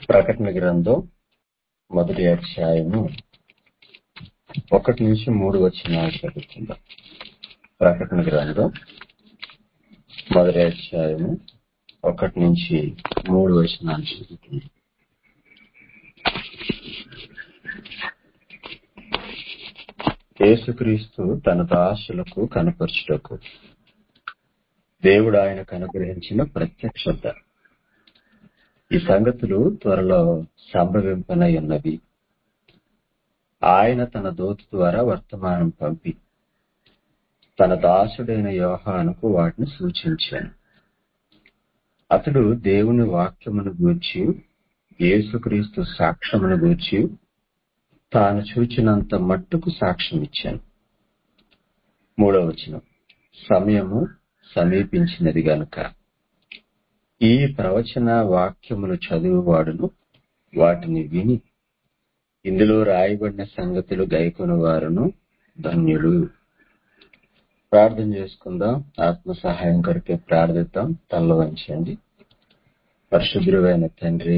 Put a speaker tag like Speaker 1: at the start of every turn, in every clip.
Speaker 1: ప్రకటన గ్రంథం మొదటి అధ్యాయము ఒకటి నుంచి మూడు వచ్చినాలు చదువుకుందాం ప్రకటన గ్రంథం మొదటి అధ్యాయము ఒకటి నుంచి మూడు వచనాలు చదువుకుందాం యేసుక్రీస్తు తన దాసులకు కనపరచుటకు దేవుడు ఆయనకు అనుగ్రహించిన ప్రత్యక్షత ఈ సంగతులు త్వరలో సంభవింపనై ఉన్నవి ఆయన తన దూత ద్వారా వర్తమానం పంపి తన దాసుడైన యోహానుకు వాటిని సూచించాను అతడు దేవుని వాక్యమును గూర్చి యేసుక్రీస్తు సాక్ష్యమును గూర్చి తాను చూచినంత మట్టుకు సాక్ష్యం ఇచ్చాను మూడవ వచనం సమయము సమీపించినది గనుక ఈ ప్రవచన వాక్యములు చదువువాడును వాటిని విని ఇందులో రాయబడిన సంగతులు గైకొని వారును ధన్యులు ప్రార్థన చేసుకుందాం ఆత్మ సహాయం కొరకే ప్రార్థిద్దాం తల్ల వంచండి పరిశుద్ధుడైన తండ్రి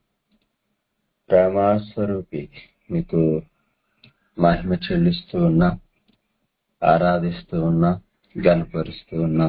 Speaker 1: ప్రేమాస్వరూపి మీకు మహిమ చెల్లిస్తూ ఉన్నా ఆరాధిస్తూ ఉన్నా గనపరుస్తూ ఉన్నా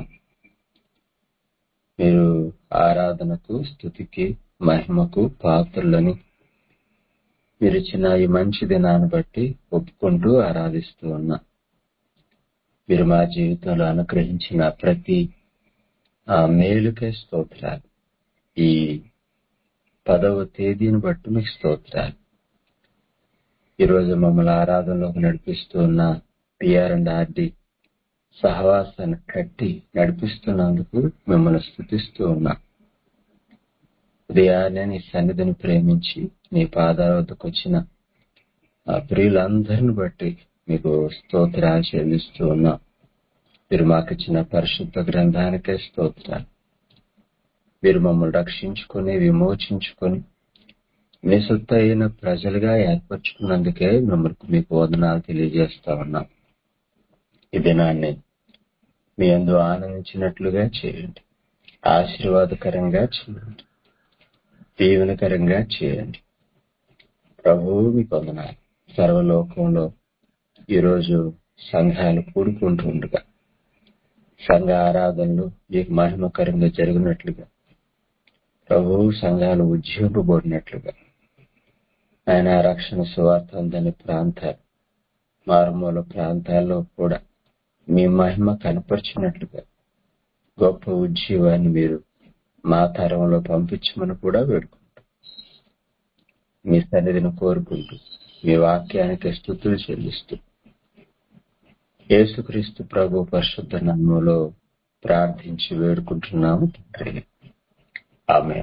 Speaker 1: మీరు ఆరాధనకు స్థుతికి మహిమకు పాత్రలని మీరు ఇచ్చిన ఈ మంచి దినాన్ని బట్టి ఒప్పుకుంటూ ఆరాధిస్తూ ఉన్నా మీరు మా జీవితంలో అనుగ్రహించిన ప్రతి ఆ మేలుకే స్తోత్రాలు ఈ పదవ తేదీని బట్టి మీకు స్తోత్రాలు ఈరోజు మమ్మల్ని ఆరాధనలోకి నడిపిస్తూ ఉన్న పిఆర్ అండ్ ఆర్డి సహవాసాన్ని కట్టి నడిపిస్తున్నందుకు మిమ్మల్ని స్థుతిస్తూ ఉన్నా ఉదయాన్నే నీ సన్నిధిని ప్రేమించి నీ పాదాల వద్దకు వచ్చిన ఆ ప్రియులందరిని బట్టి మీకు స్తోత్రాలు చెల్లిస్తూ ఉన్నా మీరు మాకు ఇచ్చిన పరిశుద్ధ గ్రంథానికే స్తోత్రాలు మీరు మమ్మల్ని రక్షించుకొని విమోచించుకొని మీ సొత్తు అయిన ప్రజలుగా ఏర్పరచుకున్నందుకే మిమ్మల్ని మీకు వదనాలు తెలియజేస్తా ఉన్నాం ఈ దినాన్ని మీ అందు ఆనందించినట్లుగా చేయండి ఆశీర్వాదకరంగా చేయండి దీవెనకరంగా చేయండి ప్రభువు మీకు వందనాలు సర్వలోకంలో ఈరోజు సంఘాలు కూడుకుంటూ ఉండగా సంఘ ఆరాధనలు మీకు మహిమకరంగా జరిగినట్లుగా ప్రభువు సంఘాలు ఉజ్జీవింపబడినట్లుగా ఆయన రక్షణ సువార్త అందని ప్రాంతాలు మారుమూల ప్రాంతాల్లో కూడా మీ మహిమ కనపరిచినట్లుగా గొప్ప ఉజ్జీవాన్ని మీరు మా తరంలో పంపించమని కూడా వేడుకుంటాం మీ సన్నిధిని కోరుకుంటూ మీ వాక్యానికి స్థుతులు చెల్లిస్తూ యేసుక్రీస్తు ప్రభు పరిశుద్ధ నామంలో ప్రార్థించి వేడుకుంటున్నాము తండ్రి ఆమె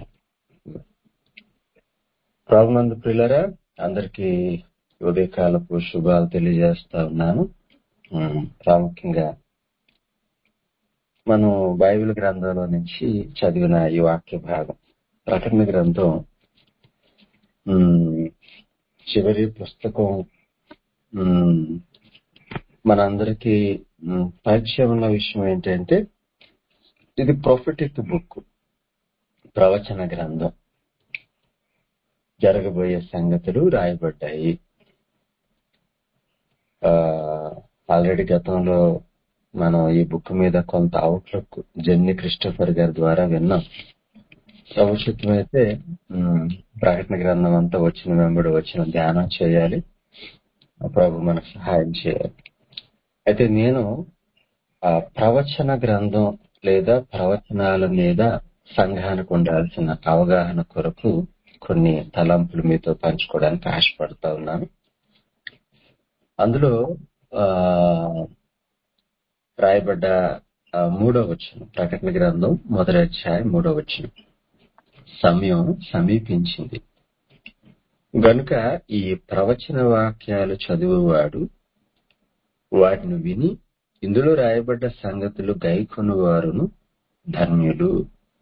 Speaker 1: ప్రభునందు ప్రియులరా అందరికీ ఉదయకాలపు శుభాలు తెలియజేస్తా ఉన్నాను ఉమ్, ప్రాముఖ్యంగా మనం బైబిల్ గ్రంథంలో నుంచి చదివిన ఈ వాక్య భాగం ప్రకటన గ్రంథం ఉమ్, చివరి పుస్తకం ఉమ్, మనందరికీ ఉమ్, పరిచయం ఉన్న విషయం ఏంటంటే ఇది ప్రొఫెటిక్ బుక్ ప్రవచన గ్రంథం జరగబోయే సంగతులు రాయబడ్డాయి ఆ, ఆల్రెడీ గతంలో మనం ఈ బుక్ మీద కొంత అవుట్లుక్ జెన్నీ క్రిస్టఫర్ గారి ద్వారా విన్నాం భవిష్యత్తు ఉమ్, ప్రకటన గ్రంథం అంతా వచ్చిన వెంబడి వచ్చిన ధ్యానం చేయాలి ప్రభు మనకు సహాయం చేయాలి అయితే నేను ఆ ప్రవచన గ్రంథం లేదా ప్రవచనాల మీద సంఘానికి ఉండాల్సిన అవగాహన కొరకు కొన్ని తలంపులు మీతో పంచుకోవడానికి ఆశపడతా ఉన్నాను అందులో ఆ రాయబడ్డ ఆ, మూడో వచనం ప్రకటన గ్రంథం మొదటి అధ్యాయం మూడో వచనం సమయం సమీపించింది గనుక ఈ ప్రవచన వాక్యాలు చదువువాడు వాటిని విని ఇందులో రాయబడ్డ సంగతులు గైకొను వారును ధన్యులు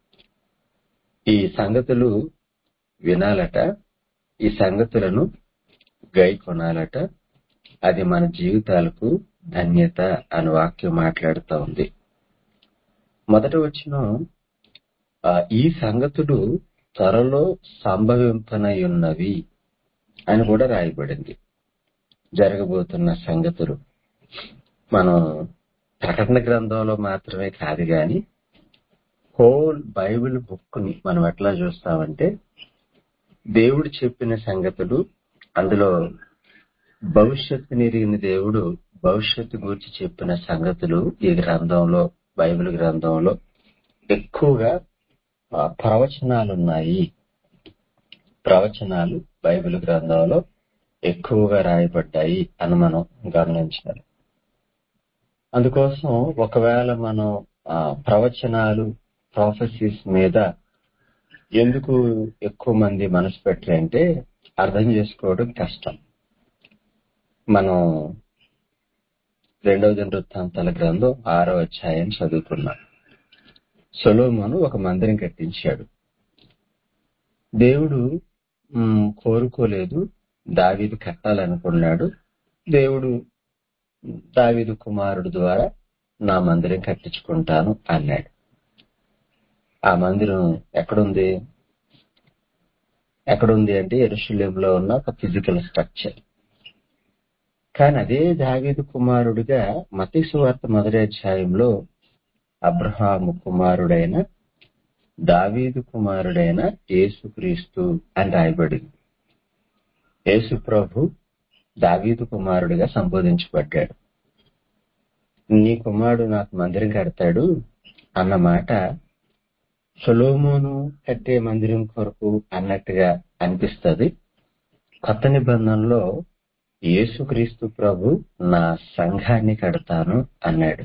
Speaker 1: ఈ సంగతులు వినాలట ఈ సంగతులను గై కొనాలట అది మన జీవితాలకు ధన్యత అని వాక్యం మాట్లాడుతూ ఉంది మొదట వచ్చిన ఈ సంగతులు త్వరలో సంభవింపనయున్నవి అని కూడా రాయబడింది జరగబోతున్న సంగతులు మనం ప్రకటన గ్రంథంలో మాత్రమే కాదు గాని హోల్ బైబిల్ బుక్ ని మనం ఎట్లా చూస్తామంటే దేవుడు చెప్పిన సంగతులు అందులో భవిష్యత్తు ఎరిగిన దేవుడు భవిష్యత్తు గురించి చెప్పిన సంగతులు ఈ గ్రంథంలో బైబిల్ గ్రంథంలో ఎక్కువగా ఆ, ప్రవచనాలు ఉన్నాయి ప్రవచనాలు బైబిల్ గ్రంథంలో ఎక్కువగా రాయబడ్డాయి అని మనం గమనించాలి అందుకోసం ఒకవేళ మనం ఆ, ప్రవచనాలు ప్రాఫెసీస్ మీద ఎందుకు ఎక్కువ మంది మనసు పెట్టారంటే అర్థం చేసుకోవడం కష్టం మనం రెండవ దినవృత్తాంతాల గ్రంథం ఆరో అధ్యాయం చదువుకున్నాం సొలోమోను ఒక మందిరం కట్టించాడు దేవుడు మ్, కోరుకోలేదు దావీదు కట్టాలనుకున్నాడు దేవుడు దావీదు కుమారుడు ద్వారా నా మందిరం కట్టించుకుంటాను అన్నాడు ఆ మందిరం ఎక్కడుంది ఎక్కడుంది అంటే ఎరుషులేంలో ఉన్న ఒక ఫిజికల్ స్ట్రక్చర్ కానీ అదే దావీదు కుమారుడిగా మతీసు వార్త మొదటి అధ్యాయంలో అబ్రహాము కుమారుడైన దావీదు కుమారుడైన యేసుక్రీస్తు అని రాయబడింది యేసు ప్రభు దావీదు కుమారుడిగా సంబోధించబడ్డాడు నీ కుమారుడు నాకు మందిరం కడతాడు అన్న మాట సొలోమోను కట్టే మందిరం కొరకు అన్నట్టుగా అనిపిస్తది కొత్త నిబంధనలో యేసుక్రీస్తు ప్రభు నా సంఘాన్ని కడతాను అన్నాడు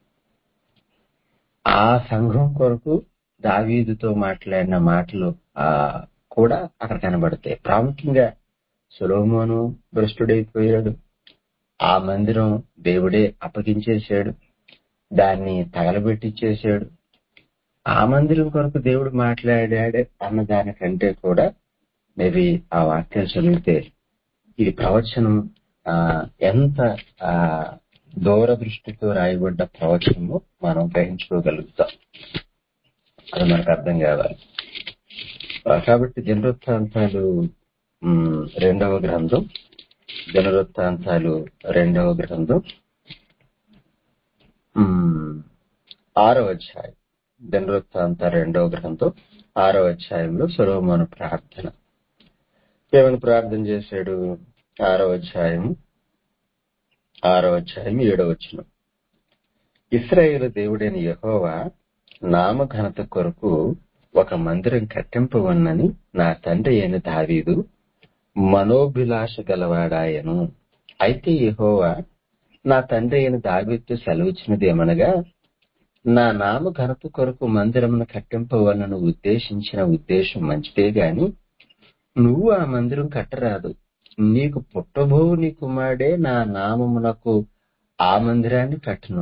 Speaker 1: ఆ సంఘం కొరకు దావీదుతో మాట్లాడిన మాటలు ఆ కూడా అక్కడ కనబడతాయి ప్రాముఖ్యంగా సులోమోను భ్రష్టుడైపోయాడు ఆ మందిరం దేవుడే అప్పగించేశాడు దాన్ని తగలబెట్టించేశాడు ఆ మందిరం కొరకు దేవుడు మాట్లాడాడు అన్న దానికంటే కూడా మేబీ ఆ వాక్యాలు చదివితే ఇది ప్రవచనం ఆ, ఎంత ఆ, దూరదృష్టితో రాయబడ్డ ప్రవచనము మనం గ్రహించుకోగలుగుతాం అది మనకు అర్థం కావాలి ఆ, కాబట్టి జనవృత్తాంతాలు ఉమ్, రెండవ గ్రంథం జనవృత్తాంతాలు రెండవ గ్రంథం ఉమ్, ఆరో అధ్యాయం జనవృత్తాంత రెండవ గ్రంథం ఆరో అధ్యాయంలో సులోమోను ప్రార్థన ఏమని ప్రార్థన చేశాడు ఆరో అధ్యాయం ఆరో అధ్యాయం ఏడో వచ్చిన ఇస్రాయేల్ దేవుడైన యెహోవా నామ ఘనత కొరకు ఒక మందిరం కట్టింపవన్నని నా తండ్రి అయిన దావీదు మనోభిలాష గలవాడాయను అయితే యెహోవా నా తండ్రి అయిన దావీదు సెలవిచ్చినది ఏమనగా నా నామ ఘనత కొరకు మందిరమును కట్టింపవలను ఉద్దేశించిన ఉద్దేశం మంచిదే గాని నువ్వు ఆ మందిరం కట్టరాదు నీకు పుట్టబో నీ కుమారుడే నా నామమునకు ఆ మందిరాన్ని కట్టును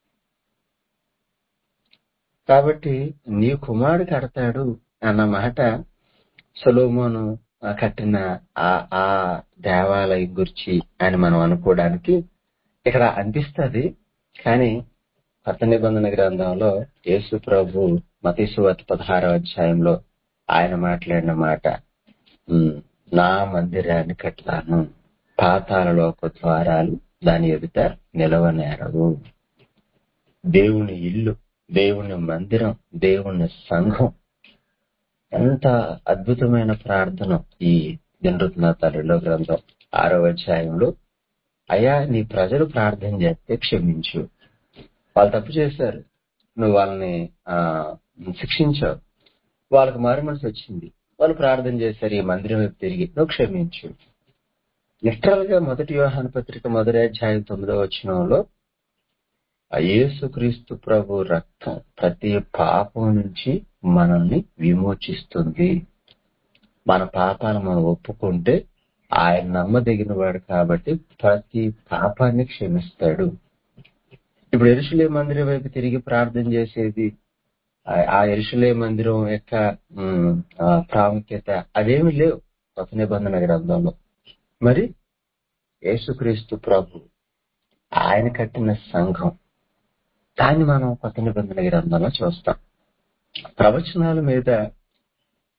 Speaker 1: కాబట్టి నీ కుమారుడు కడతాడు అన్న మాట సొలోమోను ఆ కట్టిన ఆ ఆ దేవాలయం గురించి అని మనం అనుకోవడానికి ఇక్కడ అనిపిస్తుంది కానీ కొత్త నిబంధన గ్రంథంలో యేసు ప్రభు మతీసువత్ పదహారో అధ్యాయంలో ఆయన మాట్లాడిన మాట "ఉమ్, నా మందిరాన్ని కట్టాను పాతాలలోక ద్వారాలు దాని ఎదుట నిలవనేరవు దేవుని ఇల్లు దేవుని మందిరం దేవుని సంఘం ఎంత అద్భుతమైన ప్రార్థన ఈ దినరుత్నాథ రెండో గ్రంథం ఆరో అధ్యాయంలో అయ్యా నీ ప్రజలు ప్రార్థన చేస్తే క్షమించు వాళ్ళు తప్పు చేశారు నువ్వు వాళ్ళని ఆ శిక్షించావు వాళ్ళకి మారు మనసు వచ్చింది వాళ్ళు ప్రార్థన చేశారు ఈ మందిరం వైపు తిరిగి నువ్వు క్షమించు లిటరల్ గా మొదటి వ్యవహాన పత్రిక మొదటి అధ్యాయం తొమ్మిదో వచనంలో ఆ యేసుక్రీస్తు ప్రభు రక్తం ప్రతి పాపం నుంచి మనల్ని విమోచిస్తుంది మన పాపాలు మనం ఒప్పుకుంటే ఆయన నమ్మదగిన వాడు కాబట్టి ప్రతి పాపాన్ని క్షమిస్తాడు ఇప్పుడు ఎరుసలే మందిరం వైపు తిరిగి ప్రార్థన చేసేది ఆ- ఆ ఎరుసలే మందిరం యొక్క ఉమ్, ఆ ప్రాముఖ్యత అదేమి లేవు కొత్త నిబంధన గ్రంథంలో మరి యేసుక్రీస్తు ప్రభు ఆయన కట్టిన సంఘం దాన్ని మనం కొత్త నిబంధన గ్రంథంలో చూస్తాం ప్రవచనాల మీద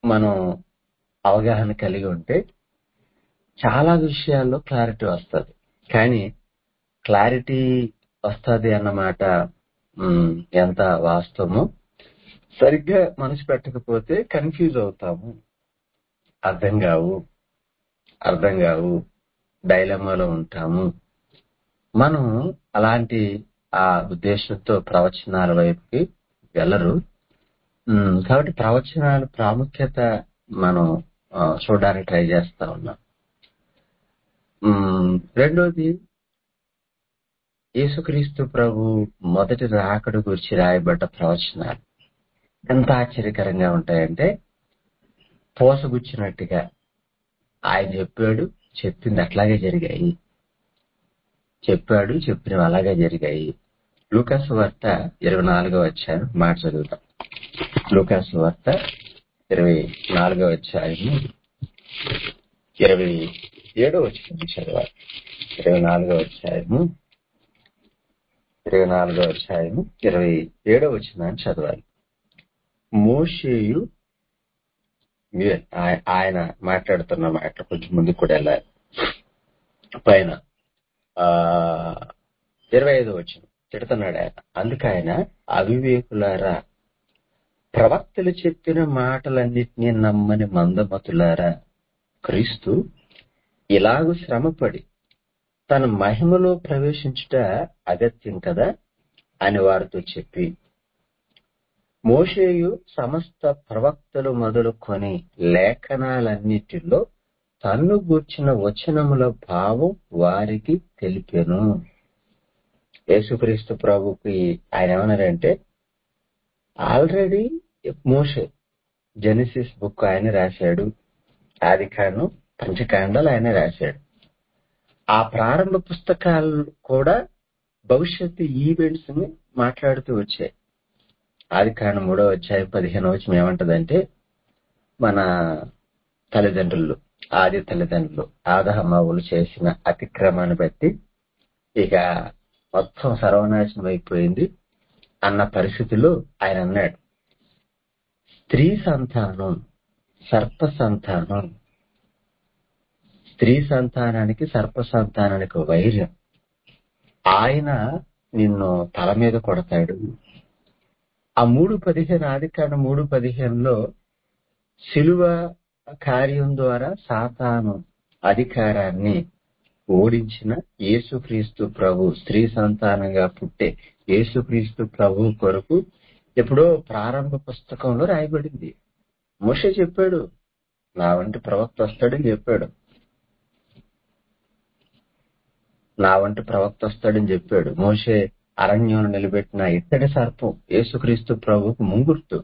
Speaker 1: మనం అవగాహన కలిగి ఉంటే చాలా విషయాల్లో క్లారిటీ వస్తుంది కానీ క్లారిటీ వస్తుంది అన్నమాట ఉమ్, ఎంత వాస్తవమో సరిగ్గా మనసు పెట్టకపోతే కన్ఫ్యూజ్ అవుతాము అర్థం కావు అర్థం కావు డైలమాలో ఉంటాము మనం అలాంటి ఆ ఉద్దేశంతో ప్రవచనాల వైపుకి వెళ్ళరు ఉమ్, కాబట్టి ప్రవచనాల ప్రాముఖ్యత మనం ఆ, చూడడానికి ట్రై చేస్తా ఉన్నాం ఉమ్, రెండోది యేసుక్రీస్తు ప్రభు మొదటి రాకడు గురించి రాయబడ్డ ప్రవచనాలు ఎంత ఆశ్చర్యకరంగా ఉంటాయంటే పోసగుచ్చినట్టుగా ఆయన చెప్పాడు చెప్పింది అట్లాగే జరిగాయి చెప్పాడు చెప్పినవి అలాగే జరిగాయి లూకాసు వార్త ఇరవై నాలుగో వచ్చాను మాట చదువుతాం లూకాసు వార్త ఇరవై నాలుగో అధ్యాయము ఇరవై ఏడో వచ్చింది చదవాలి ఇరవై నాలుగో అధ్యాయము ఇరవై నాలుగో అధ్యాయము ఇరవై ఏడో వచ్చిన చదవాలి మోషేయు ఇవే, ఆయ- ఆయన మాట్లాడుతున్న మాట కొంచెం ముందుకు కూడా వెళ్ళాలి పైన ఆ ఇరవై ఐదు వచ్చిన తిడుతున్నాడు ఆయన అందుకు ఆయన అవివేకులారా ప్రవక్తలు చెప్పిన మాటలన్నిటినీ నమ్మని మందమతులారా క్రీస్తు ఇలాగు శ్రమపడి తన మహిమలో ప్రవేశించుట అగత్యం కదా అని వారితో చెప్పి మోషేయు సమస్త ప్రవక్తలు మొదలుకొని లేఖనాలన్నిటిలో తన్ను గూర్చిన వచనముల భావం వారికి తెలిపెను యేసుక్రీస్తు ప్రభుకి ఆయన ఏమన్నారంటే ఆల్రెడీ మోషే జెనిసిస్ బుక్ ఆయన రాశాడు ఆది కాండం పంచకాండాలు ఆయన రాశాడు ఆ ప్రారంభ పుస్తకాలు కూడా భవిష్యత్తు ఈవెంట్స్ ని మాట్లాడుతూ వచ్చాయి ఆది కాండం మూడో అధ్యాయం పదిహేను వచ్చిన ఏమంటదంటే మన తల్లిదండ్రులు ఆది తల్లిదండ్రులు ఆదహమ్మవులు చేసిన అతిక్రమాన్ని బట్టి ఇక మొత్తం సర్వనాశనం అయిపోయింది అన్న పరిస్థితిలో ఆయన అన్నాడు స్త్రీ సంతానం సర్ప సంతానం స్త్రీ సంతానానికి సర్ప సంతానానికి వైర్యం ఆయన నిన్ను తల మీద కొడతాడు ఆ మూడు పదిహేను ఆది కాండం మూడు పదిహేనులో శిలువ కార్యం ద్వారా సాతాను అధికారాన్ని ఓడించిన యేసుక్రీస్తు ప్రభు స్త్రీ సంతానంగా పుట్టే యేసుక్రీస్తు ప్రభు కొరకు ఎప్పుడో ప్రారంభ పుస్తకంలో రాయబడింది మోషే చెప్పాడు నా వంటి ప్రవక్త వస్తాడని చెప్పాడు నా వంటి ప్రవక్త వస్తాడని చెప్పాడు మోషే అరణ్యం నిలబెట్టిన ఇత్తడి సర్పం యేసుక్రీస్తు ప్రభుకు ముంగుర్తు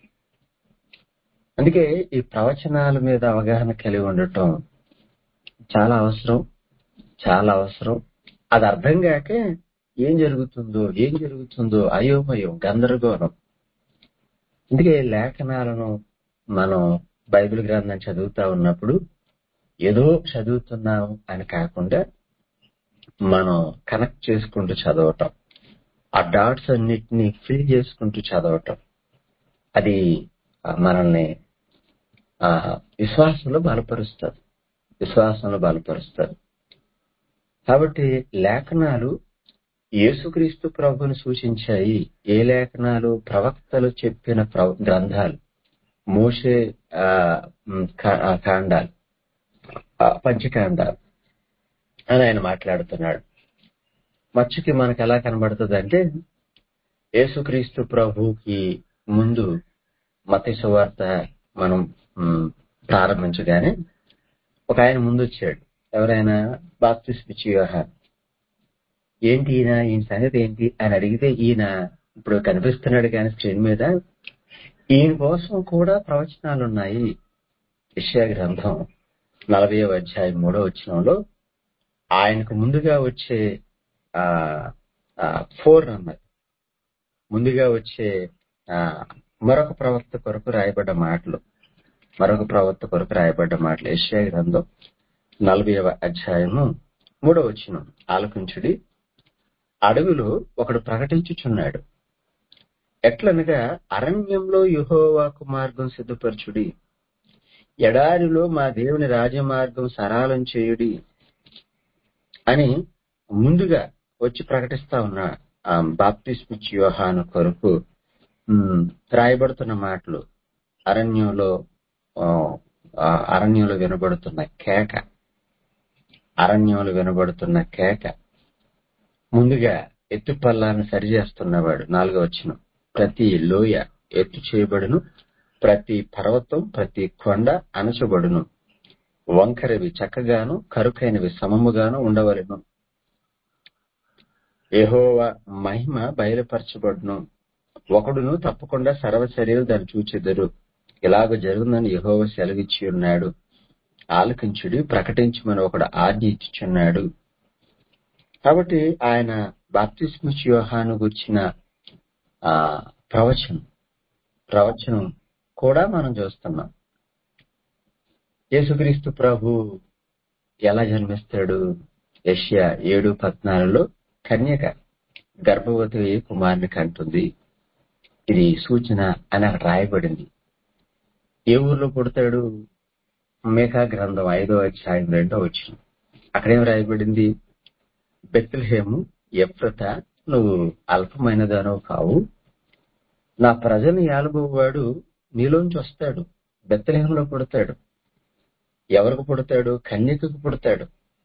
Speaker 1: అందుకే ఈ ప్రవచనాల మీద అవగాహన కలిగి ఉండటం చాలా అవసరం చాలా అవసరం అది అర్థం కాక ఏం జరుగుతుందో ఏం జరుగుతుందో అయోమయం గందరగోళం అందుకే లేఖనాలను మనం బైబిల్ గ్రంథం చదువుతా ఉన్నప్పుడు ఏదో చదువుతున్నాం అని కాకుండా మనం కనెక్ట్ చేసుకుంటూ చదవటం ఆ డాట్స్ అన్నిటిని ఫిల్ చేసుకుంటూ చదవటం అది ఆ, మనల్ని ఆ, విశ్వాసంలో బలపరుస్తుంది విశ్వాసంలో బలపరుస్తుంది కాబట్టి లేఖనాలు యేసుక్రీస్తు ప్రభుని సూచించాయి ఏ లేఖనాలు ప్రవక్తలు చెప్పిన ప్రవ- గ్రంథాలు మోషే ఆ, ఉమ్, కా- ఆ, కాండాలు ఆ, పంచకాండాలు అని ఆయన మాట్లాడుతున్నాడు మచ్చుకి మనకు ఎలా కనబడుతుంది అంటే యేసుక్రీస్తు ప్రభుకి ముందు మత సువార్త మనం ఉమ్, ప్రారంభించగానే ఒక ఆయన ముందు వచ్చాడు ఎవరైనా బాప్తిస్ పిచ్చి వ్యవహారం ఏంటి ఈయన ఈయన సంగతి ఏంటి అని అడిగితే ఈయన ఇప్పుడు కనిపిస్తున్నాడు కానీ స్క్రీన్ మీద ఈయన కోసం కూడా ప్రవచనాలు ఉన్నాయి విషయ గ్రంథం నలభై అధ్యాయం మూడో వచ్చినంలో ఆయనకు ముందుగా వచ్చే ఆ ఫోర్ అన్నది ముందుగా వచ్చే ఆ, మరొక ప్రవక్త కొరకు రాయబడ్డ మాటలు మరొక ప్రవక్త కొరకు రాయబడ్డ మాటలు యెషయా గ్రంథం నలభై అధ్యాయము మూడో వచ్చిన ఆలకించుడి అడవిలో ఒకడు ప్రకటించుచున్నాడు ఎట్లనగా అరణ్యంలో యుహోవాకు మార్గం సిద్ధపరచుడి ఎడారిలో మా దేవుని రాజమార్గం సరళం చేయుడి అని ముందుగా వచ్చి ప్రకటిస్తా ఉన్న బాప్తిస్మిచ్ యోహాను కొరకు ఉమ్, రాయబడుతున్న మాటలు అరణ్యంలో ఆ, ఆ, అరణ్యంలో వినబడుతున్న కేక అరణ్యంలో వినబడుతున్న కేక ముందుగా ఎత్తు పల్లాన్ని సరిచేస్తున్నవాడు నాలుగో వచ్చిన ప్రతి లోయ ఎత్తు చేయబడును ప్రతి పర్వతం ప్రతి కొండ అణచబడును వంకరవి చక్కగాను కరుకైనవి సమముగాను ఉండవలెను యెహోవా మహిమ బయలుపరచబడును ఒకడును తప్పకుండా సర్వ శరీరం దాన్ని చూచెదరు ఇలాగ జరుగునని యెహోవా సెలవిచ్చి ఉన్నాడు ఆలకించుడి ప్రకటించమని ఒకడు ఆజ్ఞ ఇచ్చుచున్నాడు కాబట్టి ఆయన బాప్తిస్మిచ్ యోహాను గుర్చిన ఆ ప్రవచనం ప్రవచనం కూడా మనం చూస్తున్నాం యేసుక్రీస్తు ప్రభు ఎలా జన్మిస్తాడు యష్యా ఏడు పద్నాలుగులో కన్యక గర్భవతి అయ్యి కుమారుని కంటుంది ఇది సూచన అని అక్కడ రాయబడింది ఏ ఊర్లో పుడతాడు మేఘా గ్రంథం ఐదో అధ్యాయం రెండో వచ్చిన అక్కడేం రాయబడింది బెత్లహేము ఎఫ్రత నువ్వు అల్పమైనదానో కావు నా ప్రజల్ని ఏలబోవాడు నీలోంచి వస్తాడు బెత్తలేహంలో పుడతాడు ఎవరికి పుడతాడు కన్యకకు పుడతాడు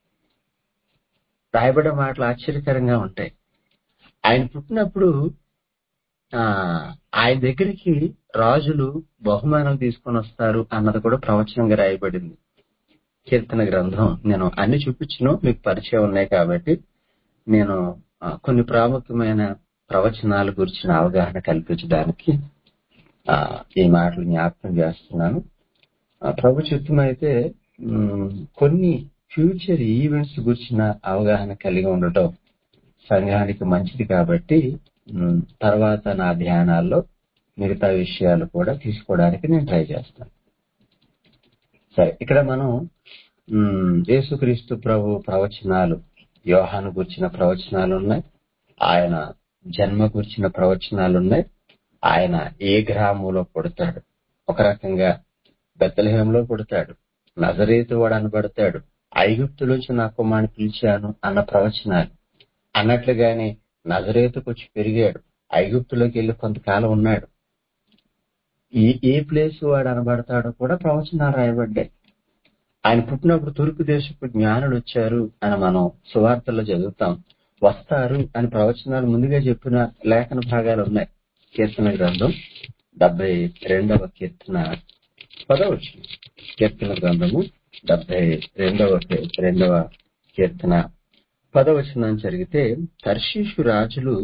Speaker 1: రాయబడే మాటలు ఆశ్చర్యకరంగా ఉంటాయి ఆయన పుట్టినప్పుడు ఆ ఆయన దగ్గరికి రాజులు బహుమానాలు తీసుకొని వస్తారు అన్నది కూడా ప్రవచనంగా రాయబడింది కీర్తన గ్రంథం నేను అన్ని చూపించను మీకు పరిచయం ఉన్నాయి కాబట్టి నేను ఆ, కొన్ని ప్రాముఖ్యమైన ప్రవచనాల గురించిన అవగాహన కల్పించడానికి ఆ, ఈ మాటలు జ్ఞాపకం చేస్తున్నాను ఆ, ప్రభు చిత్తమైతే ఉమ్, కొన్ని ఫ్యూచర్ ఈవెంట్స్ గురించిన అవగాహన కలిగి ఉండటం సంఘానికి మంచిది కాబట్టి ఉమ్, తర్వాత నా ధ్యానాల్లో మిగతా విషయాలు కూడా తీసుకోవడానికి నేను ట్రై చేస్తాను సరే ఇక్కడ మనం ఉమ్, యేసుక్రీస్తు ప్రభు ప్రవచనాలు యోహాను గురించిన ప్రవచనాలు ఉన్నాయి ఆయన జన్మ గురించిన ప్రవచనాలు ఉన్నాయి ఆయన ఏ గ్రామంలో పుడతాడు ఒక రకంగా బెత్తలహేంలో పుడతాడు నజరేతు వాడు అనబడతాడు ఐగుప్తులోంచి నా కుమారుని పిలిచాను అన్న ప్రవచనాలు అన్నట్లుగానే నజరేతుకు వచ్చి పెరిగాడు ఐగుప్తులోకి వెళ్ళి కొంతకాలం ఉన్నాడు ఈ ఏ ప్లేస్ వాడు అనబడతాడో కూడా ప్రవచనాలు రాయబడ్డాయి ఆయన పుట్టినప్పుడు తూర్పు దేశపు జ్ఞానులు వచ్చారు అని మనం సువార్తల్లో చదువుతాం వస్తారు అని ప్రవచనాలు ముందుగా చెప్పిన లేఖన భాగాలు ఉన్నాయి కీర్తన గ్రంథం డెబ్బై రెండవ కీర్తన పదవచ్చు కీర్తన గ్రంథము డెబ్బై రెండవ కీ- రెండవ కీర్తన పదవచనం జరిగితే తర్షీషు రాజులు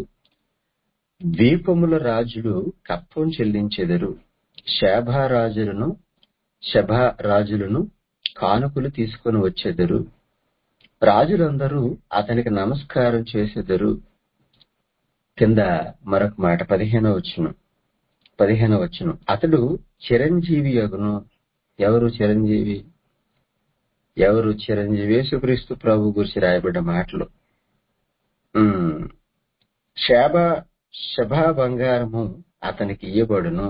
Speaker 1: ద్వీపముల రాజులు కప్పం చెల్లించెదరు శాభా రాజులను శభా రాజులను కానుకలు తీసుకొని వచ్చెదరు రాజులందరూ అతనికి నమస్కారం చేసెదరు కింద మరొక మాట పదిహేనవ వచ్చును పదిహేనవ వచ్చును అతడు చిరంజీవి యగును ఎవరు చిరంజీవి ఎవరు చిరంజీవి యేసుక్రీస్తు ప్రభు గురించి రాయబడ్డ మాటలు ఉమ్, శాబ శభా బంగారము అతనికి ఇయ్యబడును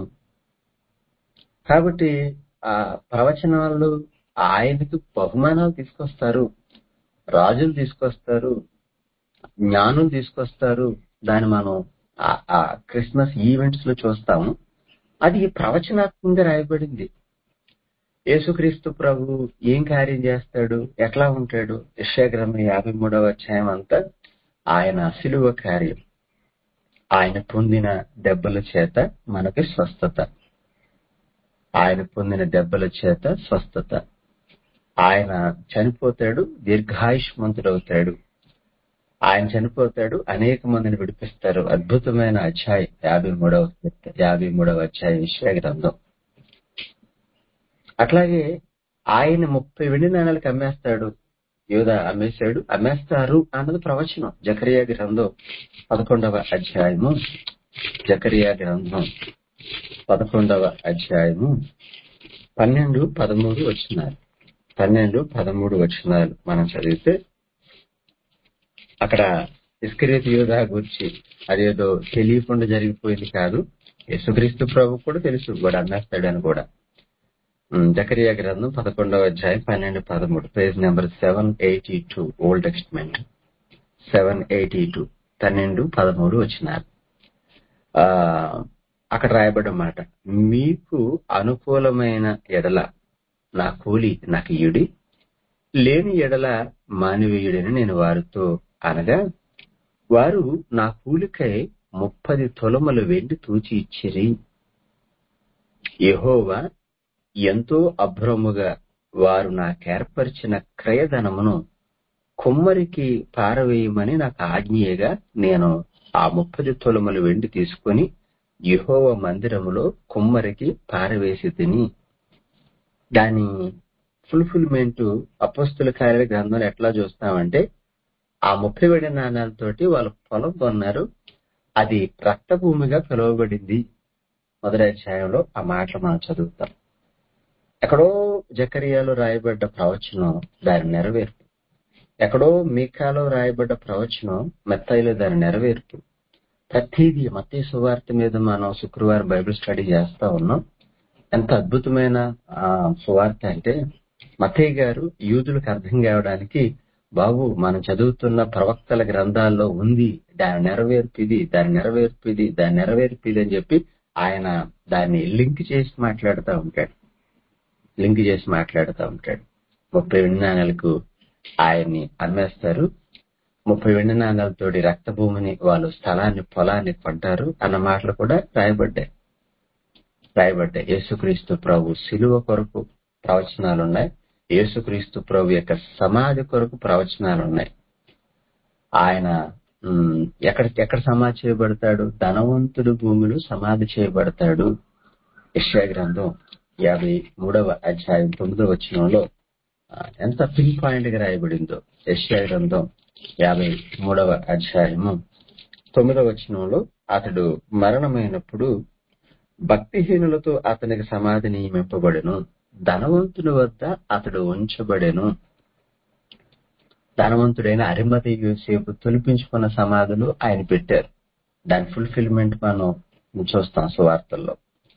Speaker 1: కాబట్టి ఆ ప్రవచనాలు ఆయనకు బహుమానాలు తీసుకొస్తారు రాజులు తీసుకొస్తారు జ్ఞానం తీసుకొస్తారు దాన్ని మనం ఆ- ఆ క్రిస్మస్ ఈవెంట్స్ లో చూస్తాము అది ప్రవచనాత్మకంగా రాయబడింది యేసుక్రీస్తు ప్రభు ఏం కార్యం చేస్తాడు ఎట్లా ఉంటాడు యశాగ్రంథం యాభై మూడవ అధ్యాయం అంతా ఆయన శిలువ కార్యం ఆయన పొందిన దెబ్బల చేత మనకి స్వస్థత ఆయన పొందిన దెబ్బల చేత స్వస్థత ఆయన చనిపోతాడు దీర్ఘాయుష్మంతుడవుతాడు ఆయన చనిపోతాడు అనేక మందిని విడిపిస్తారు అద్భుతమైన అధ్యాయం యాభై మూడవ యాభై మూడవ అధ్యాయం విషయ గ్రంథం అట్లాగే ఆయన ముప్పై వెండి నాణాలకు అమ్మేస్తాడు యోధ అమ్మేశాడు అమ్మేస్తారు అన్నది ప్రవచనం జకరియా గ్రంథం పదకొండవ అధ్యాయము జకరియా గ్రంథం పదకొండవ అధ్యాయము పన్నెండు పదమూడు వచ్చినారు పన్నెండు పదమూడు వచ్చినారు మనం చదివితే అక్కడ ఇస్కరేత్ యోధా గురించి అదేదో తెలియకుండా జరిగిపోయింది కాదు యేసుక్రీస్తు ప్రభు కూడా తెలుసు వాడు అమ్మేస్తాడని కూడా ఉమ్, జకరియా గ్రంథం పదకొండవ అధ్యాయం పన్నెండు పదమూడు page number seven eighty two old testament seven eighty two పన్నెండు పదమూడు వచ్చినారు ఆ అక్కడ రాయబడ్డ మాట మీకు అనుకూలమైన ఎడల నా కూలి నాకు ఇయుడి లేని ఎడల మానవీయుడని నేను వారితో అనగా వారు నా కూలికై ముప్పది తొలములు వెండి తూచి ఇచ్చిరి యెహోవా ఎంతో అభ్రముగా వారు నాకేర్పరిచిన క్రయధనమును కుమ్మరికి పారవేయమని నాకు ఆజ్ఞేయగా నేను ఆ ముప్పది తొలములు వెండి తీసుకుని యెహోవ మందిరములో కుమ్మరికి పారవేసి తిని దాని ఫుల్ఫిల్మెంట్ అపస్తుల కార్య గ్రంథంలో ఎట్లా చూస్తామంటే ఆ ముప్పై వెండి నాణాలతోటి వాళ్ళు పొలం కొన్నారు అది రక్తభూమిగా పిలువబడింది మొదటి అధ్యాయంలో ఆ మాటలు మనం చదువుతాం ఎక్కడో జకరియాలో రాయబడ్డ ప్రవచనం దాని నెరవేర్పు ఎక్కడో మీకాలో రాయబడ్డ ప్రవచనం మెత్తయిలో దాని నెరవేర్పు ప్రతిదీ మత్తయి సువార్త మీద మనం శుక్రవారం బైబిల్ స్టడీ చేస్తా ఉన్నాం ఎంత అద్భుతమైన ఆ సువార్త అంటే మత్తయ్య గారు యూదులకు అర్థం కావడానికి బాబు మనం చదువుతున్న ప్రవక్తల గ్రంథాల్లో ఉంది దాని నెరవేర్పు ఇది దాని నెరవేర్పు ఇది దాని నెరవేర్పు ఇది అని చెప్పి ఆయన దాన్ని లింక్ చేసి మాట్లాడుతూ ఉంటాడు లింక్ చేసి మాట్లాడుతూ ఉంటాడు ముప్పై వెండి నాణాలకు ఆయన్ని అమ్మేస్తారు ముప్పై వెండి నాణాలతోటి రక్తభూమిని వాళ్ళు స్థలాన్ని పొలాన్ని కొంటారు అన్న మాటలు కూడా రాయబడ్డాయి రాయబడ్డాయి యేసుక్రీస్తు ప్రభు శిలువ కొరకు ప్రవచనాలు ఉన్నాయి యేసుక్రీస్తు ప్రభు యొక్క సమాధి కొరకు ప్రవచనాలు ఉన్నాయి ఆయన ఉమ్, ఎక్కడ ఎక్కడ సమాధి చేయబడతాడు ధనవంతుడు భూమిలో సమాధి చేయబడతాడు యెషయా గ్రంథం యాభై మూడవ అధ్యాయం తొమ్మిదవ వచనంలో ఆ, ఎంత పిన్ పాయింట్ గా రాయబడిందో యెషయా గ్రంథం యాభై మూడవ అధ్యాయము తొమ్మిదవ వచనంలో అతడు మరణమైనప్పుడు భక్తిహీనులతో అతనికి సమాధి నియమింపబడెను ధనవంతుని వద్ద అతడు ఉంచబడెను ధనవంతుడైన అరిమతి యూసేపు తొలిపించుకున్న సమాధులు ఆయన పెట్టారు దాని ఫుల్ఫిల్మెంట్ మనం చూస్తాం సువార్తల్లో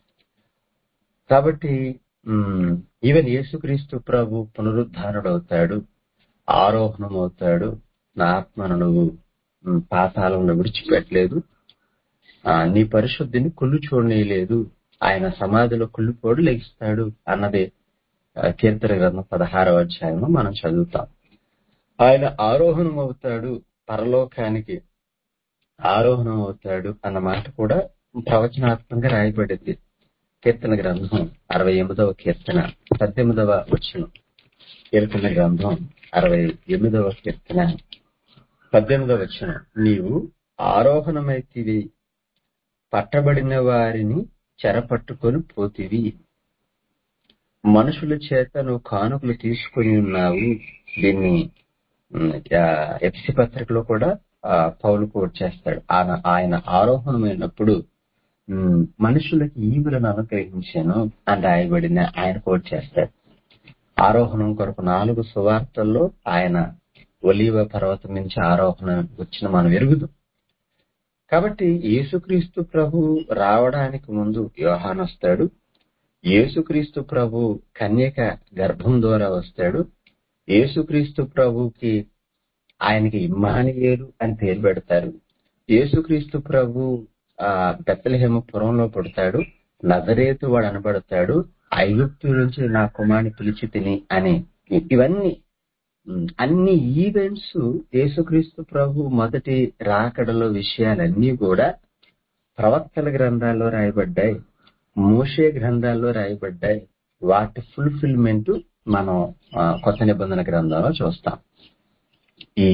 Speaker 1: కాబట్టి ఈవెన్ యేసుక్రీస్తు ప్రభు పునరుద్ధారుడవుతాడు ఆరోహణం అవుతాడు నా ఆత్మను నువ్వు ఉమ్, పాతాళంలో విడిచిపెట్టలేదు ఆ, నీ పరిశుద్ధిని కుళ్ళు చూడనీయలేదు ఆయన సమాధిలో కుళ్ళిపోడు లెగిస్తాడు అన్నది ఆ, కీర్తన గ్రంథం పదహారవ అధ్యాయంలో మనం చదువుతాం ఆయన ఆరోహణం అవుతాడు పరలోకానికి ఆరోహణం అవుతాడు అన్న మాట కూడా ప్రవచనాత్మకంగా రాయబడింది కీర్తన గ్రంథం అరవై ఎనిమిదవ కీర్తన పద్దెనిమిదవ వచనం కీర్తన గ్రంథం అరవై ఎనిమిదవ కీర్తన పద్దెనిమిదవ వచనం నీవు ఆరోహణమైతివి పట్టబడిన వారిని చెరపట్టుకొని పోతివి మనుషుల చేత నువ్వు కానుకలు తీసుకొని ఉన్నావు దీన్ని ఉమ్, ఆ, ఎఫ్సి పత్రికలో కూడా ఆ, పౌలు కోట్ చేస్తాడు ఆయన ఆయన ఆరోహణమైనప్పుడు ఉమ్, మనుషులకి ఈవులను అనుగ్రహించాను అని రాయబడిన ఆయన కోట్ చేస్తాడు ఆరోహణం కొరకు నాలుగు సువార్తల్లో ఆయన ఒలీవ పర్వతం నుంచి ఆరోహణం వచ్చిన మనం ఎరుగుదాం కాబట్టి యేసుక్రీస్తు ప్రభు రావడానికి ముందు యోహాన్ వస్తాడు యేసుక్రీస్తు ప్రభు కన్యక గర్భం ద్వారా వస్తాడు యేసుక్రీస్తు ప్రభుకి ఆయనకి ఇమ్మానియేలు అని పేరు పెడతారు యేసుక్రీస్తు ప్రభు ఆ బెత్తలహేమ పురంలో పుడతాడు నజరేతు వాడు అనబడతాడు ఐగుప్తు నుంచి నా కుమారుని పిలిచి తిని అని ఇవన్నీ ఉమ్, అన్ని ఈవెంట్స్ యేసుక్రీస్తు ప్రభు మొదటి రాకడలో విషయాలన్నీ కూడా ప్రవక్తల గ్రంథాల్లో రాయబడ్డాయి మోషే గ్రంథాల్లో రాయబడ్డాయి వాటి ఫుల్ఫిల్మెంట్ మనం ఆ, కొత్త నిబంధన గ్రంథంలో చూస్తాం ఈ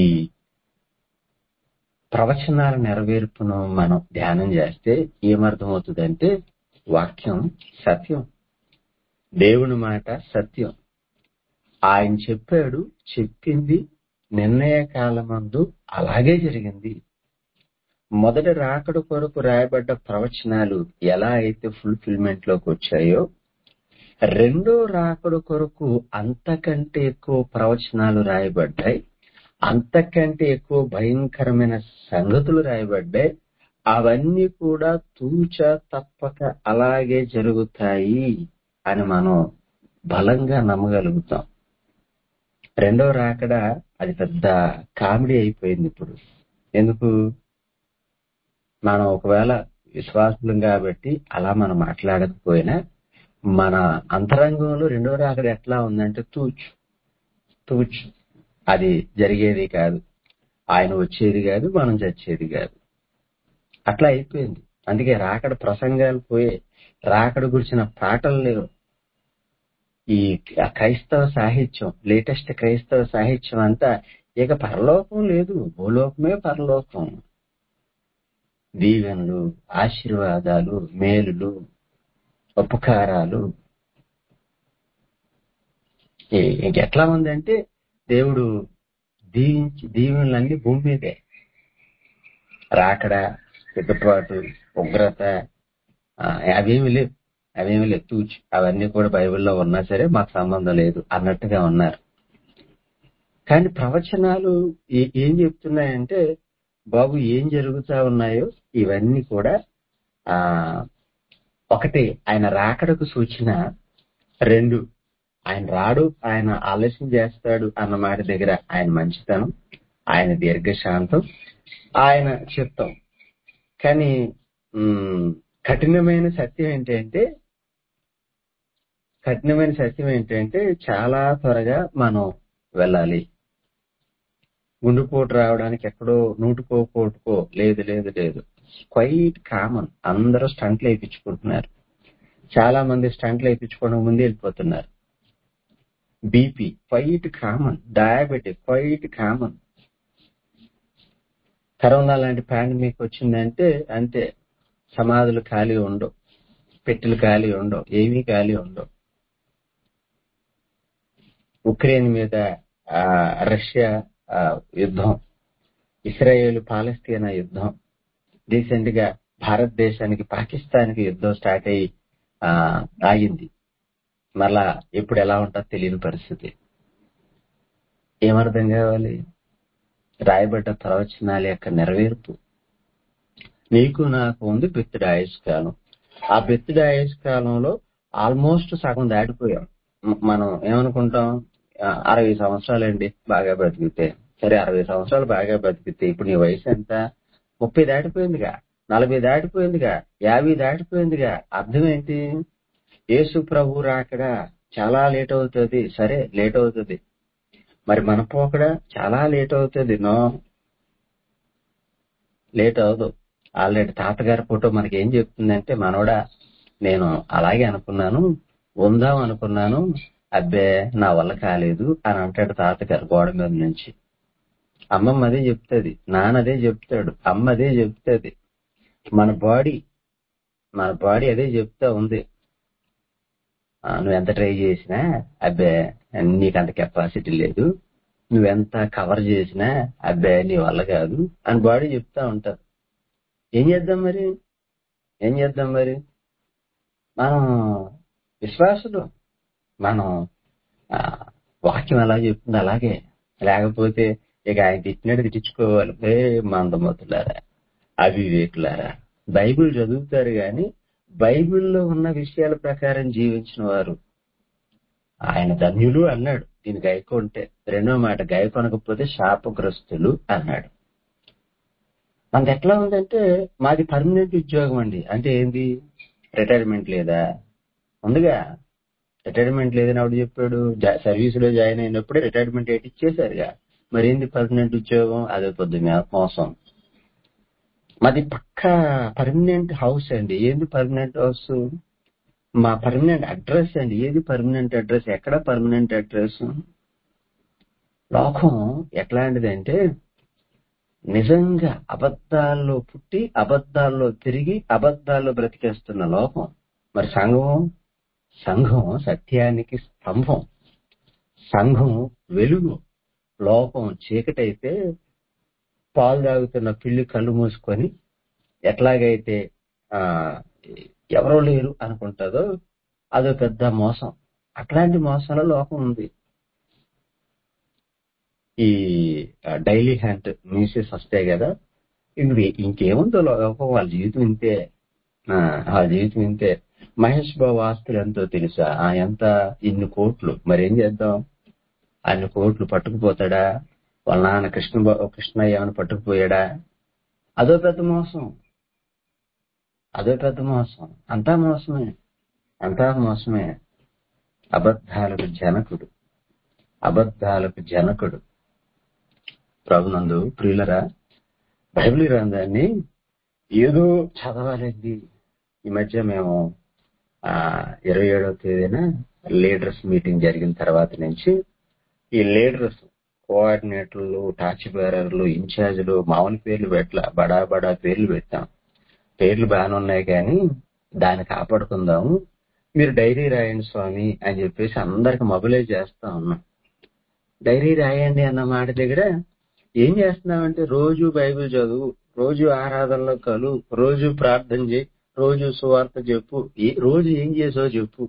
Speaker 1: ప్రవచనాల నెరవేర్పును మనం ధ్యానం చేస్తే ఏమర్థమవుతుందంటే వాక్యం సత్యం దేవుని మాట సత్యం ఆయన చెప్పాడు చెప్పింది నిర్ణయ కాలమందు అలాగే జరిగింది మొదటి రాకడ కొరకు రాయబడ్డ ప్రవచనాలు ఎలా అయితే ఫుల్ఫిల్మెంట్ లోకి వచ్చాయో రెండో రాకడ కొరకు అంతకంటే ఎక్కువ ప్రవచనాలు రాయబడ్డాయి అంతకంటే ఎక్కువ భయంకరమైన సంగతులు రాయబడ్డాయి అవన్నీ కూడా తూచ తప్పక అలాగే జరుగుతాయి అని మనం బలంగా నమ్మగలుగుతాం రెండో రాకడ అది పెద్ద కామెడీ అయిపోయింది ఇప్పుడు ఎందుకు మనం ఒకవేళ విశ్వాసులం కాబట్టి అలా మనం మాట్లాడకపోయినా మన అంతరంగంలో రెండో రాకడ ఎట్లా ఉందంటే తూచు తూచు అది జరిగేది కాదు ఆయన వచ్చేది కాదు మనం చచ్చేది కాదు అట్లా అయిపోయింది అందుకే రాకడ ప్రసంగాలు పోయే రాకడ గురించిన పాటలు లేవు ఈ క్రైస్తవ సాహిత్యం లేటెస్ట్ క్రైస్తవ సాహిత్యం అంతా ఇక పరలోకం లేదు భూలోకమే పరలోకం దీవెనలు ఆశీర్వాదాలు మేలులు ఉపకారాలు ఈ- ఇంకెట్లా ఉందంటే దేవుడు దీవించి దీవెనలన్నీ భూమి మీదే రాకడ సిద్ధపాటు ఉగ్రత ఆ, అవేమి లేవు అవేమి లేవు తూచి అవన్నీ కూడా బైబిల్లో ఉన్నా సరే మాకు సంబంధం లేదు అన్నట్టుగా ఉన్నారు కానీ ప్రవచనాలు ఏ- ఏం చెప్తున్నాయంటే బాబు ఏం జరుగుతా ఉన్నాయో ఇవన్నీ కూడా ఆ ఒకటి ఆయన రాకడకు సూచన రెండు ఆయన రాడు ఆయన ఆలస్యం చేస్తాడు అన్న మాట దగ్గర ఆయన మంచితనం ఆయన దీర్ఘశాంతం ఆయన చిత్తం కానీ ఉమ్, కఠినమైన సత్యం ఏంటంటే కఠినమైన సత్యం ఏంటంటే చాలా త్వరగా మనం వెళ్ళాలి గుండెపోటు రావడానికి ఎక్కడో నూటుకో కోటుకో లేదు లేదు లేదు క్వైట్ కామన్ అందరూ స్టంట్లు వేయించుకుంటున్నారు చాలా మంది స్టంట్లు వేయించుకోవడం ముందే వెళ్ళిపోతున్నారు BP quite common diabetic quite common corona లాంటి పాండమిక్ వచ్చిందంటే అంతే సమాధులు ఖాళీ ఉండవు పెట్టెలు ఖాళీ ఉండవు ఏమీ ఖాళీ ఉండవు ఉక్రెయిన్ మీద ఆ, రష్యా ఆ, యుద్ధం ఇస్రాయేల్ పాలస్తీనా యుద్ధం రీసెంట్ గా భారతదేశానికి పాకిస్తాన్కి యుద్ధం స్టార్ట్ అయ్యి ఆ, ఆగింది మళ్ళా ఎప్పుడు ఎలా ఉంటుందో తెలియని పరిస్థితి ఏమర్థం కావాలి రాయబడ్డ ప్రవచనాల యొక్క నెరవేర్పు నీకు నాకు ఉంది బెత్తుడి ఆయుష్ కాలం ఆ బెత్తుడి ఆయుష్ కాలంలో ఆల్మోస్ట్ సగం దాటిపోయాం మ- మనం ఏమనుకుంటాం ఆ, అరవై సంవత్సరాలండి బాగా బతికితే సరే అరవై సంవత్సరాలు బాగా బతికితే ఇప్పుడు నీ వయసు ఎంత ముప్పై దాటిపోయిందిగా నలభై దాటిపోయిందిగా యాభై దాటిపోయిందిగా అర్థం ఏంటి యేసు ప్రభు రాకడ చాలా లేట్ అవుతుంది సరే లేట్ అవుతుంది మరి మన పోకడ చాలా లేట్ అవుతుంది నో లేట్ అవదు ఆల్రెడీ తాతగారి ఫోటో మనకి ఏం చెప్తుందంటే మనోడా నేను అలాగే అనుకున్నాను ఉందాం అనుకున్నాను అబ్బే నా వల్ల కాలేదు అని అంటాడు తాతగారు గోడ మీద నుంచి అమ్మమ్మ అదే చెప్తుంది నాన్న అదే చెప్తాడు అమ్మ అదే చెప్తుంది మన బాడీ మన బాడీ అదే చెప్తా ఉంది ఆ, నువ్వు ఎంత ట్రై చేసినా అబ్బే నీకు అంత కెపాసిటీ లేదు నువ్వెంత కవర్ చేసినా అబ్బే నీ వల్ల కాదు అని బాడీ చెప్తా ఉంటారు ఏం చేద్దాం మరి ఏం చేద్దాం మరి మనం విశ్వాసులు మనం ఆ, వాక్యం ఎలా చెప్తుంది అలాగే లేకపోతే ఇక ఆయన తిట్టినట్టు తిట్టించుకోవాలి ఏ మందమతులారా అవివేకులారా బైబిల్ చదువుతారు గాని బైబిల్లో ఉన్న విషయాల ప్రకారం జీవించిన వారు ఆయన ధన్యులు అన్నాడు దీని గైకొంటే రెండో మాట గైకొనకపోతే శాపగ్రస్తులు అన్నాడు మనది ఎట్లా ఉందంటే మాది పర్మనెంట్ ఉద్యోగం అండి అంటే ఏంది రిటైర్మెంట్ లేదా ఉందిగా రిటైర్మెంట్ లేదని ఆవిడ చెప్పాడు సర్వీస్ లో జాయిన్ అయినప్పుడే రిటైర్మెంట్ డేట్ ఇచ్చేసారుగా మరి ఏంది పర్మనెంట్ ఉద్యోగం అదే పొద్దు మే- మోసం మాది పక్కా పర్మనెంట్ హౌస్ అండి ఏంది పర్మనెంట్ హౌస్ మా పర్మనెంట్ అడ్రస్ అండి ఏది పర్మనెంట్ అడ్రస్ ఎక్కడ పర్మనెంట్ అడ్రస్ లోకం ఎట్లాంటిదంటే నిజంగా అబద్ధాల్లో పుట్టి అబద్ధాల్లో తిరిగి అబద్ధాల్లో బ్రతికేస్తున్న లోకం మరి సంఘం సంఘం సత్యానికి స్తంభం సంఘం వెలుగు లోకం చీకటైతే పాలు తాగుతున్న పిల్లి కళ్ళు మూసుకొని ఎట్లాగైతే ఆ ఎవరో లేరు అనుకుంటుందో అదో పెద్ద మోసం అట్లాంటి మోసంలో లోకం ఉంది ఈ డైలీ హ్యాండ్ న్యూసెస్ వస్తాయి కదా ఇంక ఇంకేముందో లోకం వాళ్ళ జీవితం ఇంతే ఆ, వాళ్ళ జీవితం ఇంతే మహేష్ బాబు ఆస్తులు ఎంతో తెలుసా ఆ ఎంత ఇన్ని కోట్లు మరి ఏం చేద్దాం అన్ని కోట్లు పట్టుకుపోతాడా వాళ్ళ నాన్న కృష్ణ బా- కృష్ణయ్య ఏమైనా పట్టుకుపోయాడా అదో పెద్ద మోసం అదో పెద్ద మోసం అంతా మోసమే అంతా మోసమే అబద్ధాలకు జనకుడు అబద్ధాలకు జనకుడు ప్రభునందు ప్రియులరా బైబిల్ గ్రంథాన్ని ఏదో చదవాలండి ఈ మధ్య మేము ఆ ఇరవై ఏడవ తేదీన లీడర్స్ మీటింగ్ జరిగిన తర్వాత నుంచి ఈ లీడర్స్ కోఆర్డినేటర్లు టార్చ్ బేరర్లు ఇన్ఛార్జీలు మామూలు పేర్లు పెట్టల బడా బడా పేర్లు పెట్టాం పేర్లు బాగానే ఉన్నాయి కానీ దాన్ని కాపాడుకుందాము మీరు డైరీ రాయండి స్వామి అని చెప్పేసి అందరికి మొబిలైజ్ చేస్తా ఉన్నాం డైరీ రాయండి అన్న మాట దగ్గర ఏం చేస్తున్నామంటే రోజు బైబిల్ చదువు రోజు ఆరాధనలో కలు రోజు ప్రార్థన చేయి రోజు సువార్త చెప్పు ఏ- రోజు ఏం చేసావో చెప్పు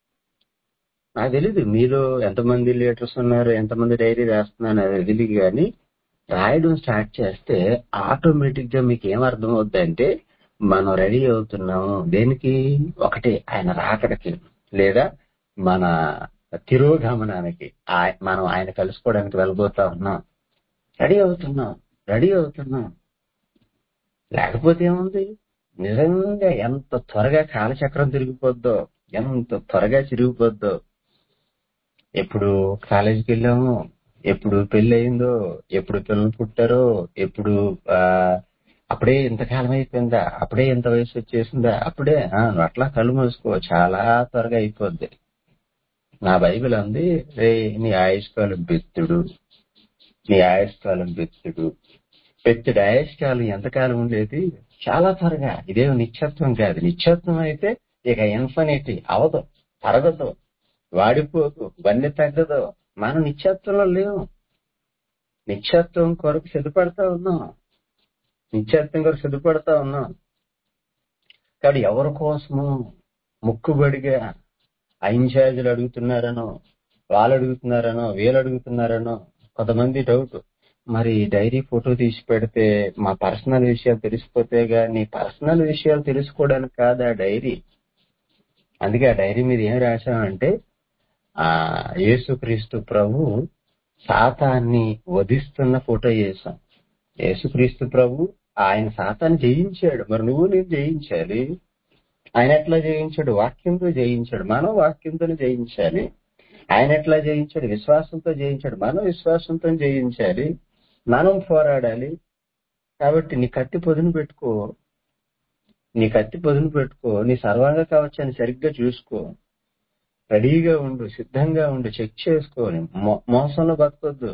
Speaker 1: నాకు తెలీదు మీలో ఎంతమంది లీటర్స్ ఉన్నారు ఎంతమంది డైరీ రాస్తున్నారు అది తెలియదు కానీ రాయడం స్టార్ట్ చేస్తే ఆటోమేటిక్ గా మీకు ఏం అర్థం అవుద్దంటే మనం రెడీ అవుతున్నాము దేనికి ఒకటి ఆయన రాకడకి లేదా మన తిరోగమనానికి ఆయ- మనం ఆయన కలుసుకోవడానికి వెళ్ళబోతా ఉన్నాం రెడీ అవుతున్నాం రెడీ అవుతున్నాం లేకపోతే ఏముంది నిజంగా ఎంత త్వరగా కాలచక్రం తిరిగిపోద్దో ఎంత త్వరగా తిరిగిపోద్దో ఎప్పుడు కాలేజీకి వెళ్ళాము ఎప్పుడు పెళ్లి అయిందో ఎప్పుడు పిల్లలు పుట్టారో ఎప్పుడు ఆ, అప్పుడే ఇంతకాలం అయిపోయిందా అప్పుడే ఇంత వయసు వచ్చేసిందా అప్పుడే ఆ, నువ్వు అట్లా కళ్ళు మూసుకో చాలా త్వరగా అయిపోద్ది నా బైబిల్ అంది రే నీ ఆయుష్కాలం బెత్తుడు నీ ఆయుష్కాలం బెత్తుడు బెత్తుడు ఆయుష్కాలం ఎంతకాలం ఉండేది చాలా త్వరగా ఇదేం నిత్యత్వం కాదు నిత్యత్వం అయితే ఇక ఇన్ఫినిటీ అవదు తరగదు వాడిపోదు వన్నె తగ్గదు మనం నిత్యత్వంలో లేవు నిత్యత్వం కొరకు సిద్ధపడతా ఉన్నాం నిత్యత్వం కొరకు సిద్ధపడతా ఉన్నాం కాబట్టి ఎవరి కోసము ముక్కుబడిగా ఆ ఇన్ఛార్జీలు అడుగుతున్నారనో వాళ్ళు అడుగుతున్నారనో వీళ్ళు అడుగుతున్నారనో కొంతమంది డౌట్ మరి డైరీ ఫోటో తీసి పెడితే మా పర్సనల్ విషయాలు తెలిసిపోతేగా నీ పర్సనల్ విషయాలు తెలుసుకోవడానికి కాదు ఆ డైరీ అందుకే ఆ డైరీ మీద ఏం రాశామంటే ఆ యేసుక్రీస్తు ప్రభు సాతాన్ని వధిస్తున్న ఫోటో చేశాం యేసుక్రీస్తు ప్రభు ఆయన సాతాన్ని జయించాడు మరి నువ్వు నేను జయించాలి ఆయన ఎట్లా జయించాడు వాక్యంతో జయించాడు మనం వాక్యంతో జయించాలి ఆయన ఎట్లా జయించాడు విశ్వాసంతో జయించాడు మనం విశ్వాసంతో జయించాలి మనం పోరాడాలి కాబట్టి నీ కత్తి పొదును పెట్టుకో నీ కత్తి పొదును పెట్టుకో నీ సర్వాంగ కవచాన్ని సరిగ్గా చూసుకో రెడీగా ఉండు సిద్ధంగా ఉండు చెక్ చేసుకోని మో- మోసంలో బతకొద్దు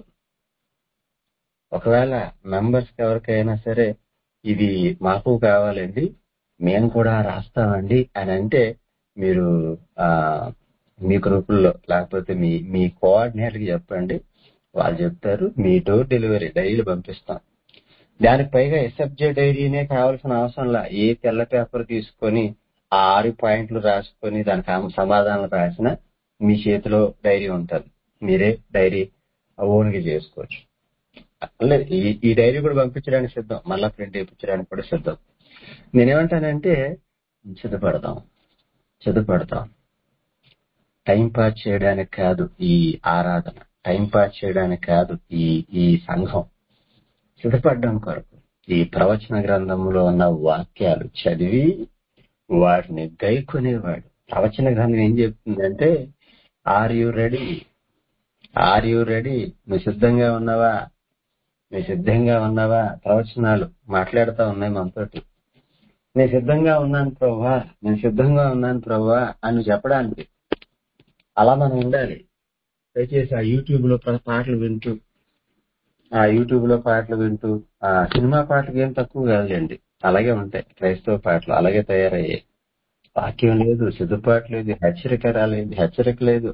Speaker 1: ఒకవేళ మెంబర్స్ ఎవరికైనా సరే ఇది మాకు కావాలండి మేము కూడా రాస్తామండి అని అంటే మీరు ఆ మీ గ్రూపుల్లో లేకపోతే మీ మీ కోఆర్డినేటర్కి చెప్పండి వాళ్ళు చెప్తారు మీ డోర్ డెలివరీ డైరీలు పంపిస్తాం దానికి పైగా ఎస్ఎఫ్జే డైరీనే కావాల్సిన అవసరం లా ఏ తెల్ల పేపర్ తీసుకొని ఆ ఆరు పాయింట్లు రాసుకొని దానికి ఆమె సమాధానం రాసిన మీ చేతిలో డైరీ ఉంటది మీరే డైరీ ఓన్ గా చేసుకోవచ్చు లేదు ఈ ఈ డైరీ కూడా పంపించడానికి సిద్ధం మళ్ళా ప్రింట్ చేయించడానికి కూడా సిద్ధం నేనేమంటానంటే సిద్ధపడతాం సిద్ధపడతాం టైం పాస్ చేయడానికి కాదు ఈ ఆరాధన టైం పాస్ చేయడానికి కాదు ఈ ఈ సంఘం సిద్ధపడడం కొరకు ఈ ప్రవచన గ్రంథంలో ఉన్న వాక్యాలు చదివి వాటిని గైకొనేవాడు ప్రవచన గ్రంథం ఏం చెప్తుందంటే are you ready are you ready నువ్వు సిద్ధంగా ఉన్నావా నువ్వు సిద్ధంగా ఉన్నావా ప్రవచనాలు మాట్లాడుతూ ఉన్నాయి మనతోటి నేను సిద్ధంగా ఉన్నాను ప్రభా నేను సిద్ధంగా ఉన్నాను ప్రభా అని చెప్పడానికి అలా మనం ఉండాలి దయచేసి ఆ యూట్యూబ్ లో ప్ర- పాటలు వింటూ ఆ యూట్యూబ్ లో పాటలు వింటూ ఆ సినిమా పాటలు ఏం తక్కువ కాదులేండి అలాగే ఉంటాయి క్రైస్తవ పాటలు అలాగే తయారయ్యాయి వాక్యం లేదు సిద్ధపాటు లేదు హెచ్చరిక రాలేదు హెచ్చరిక లేదు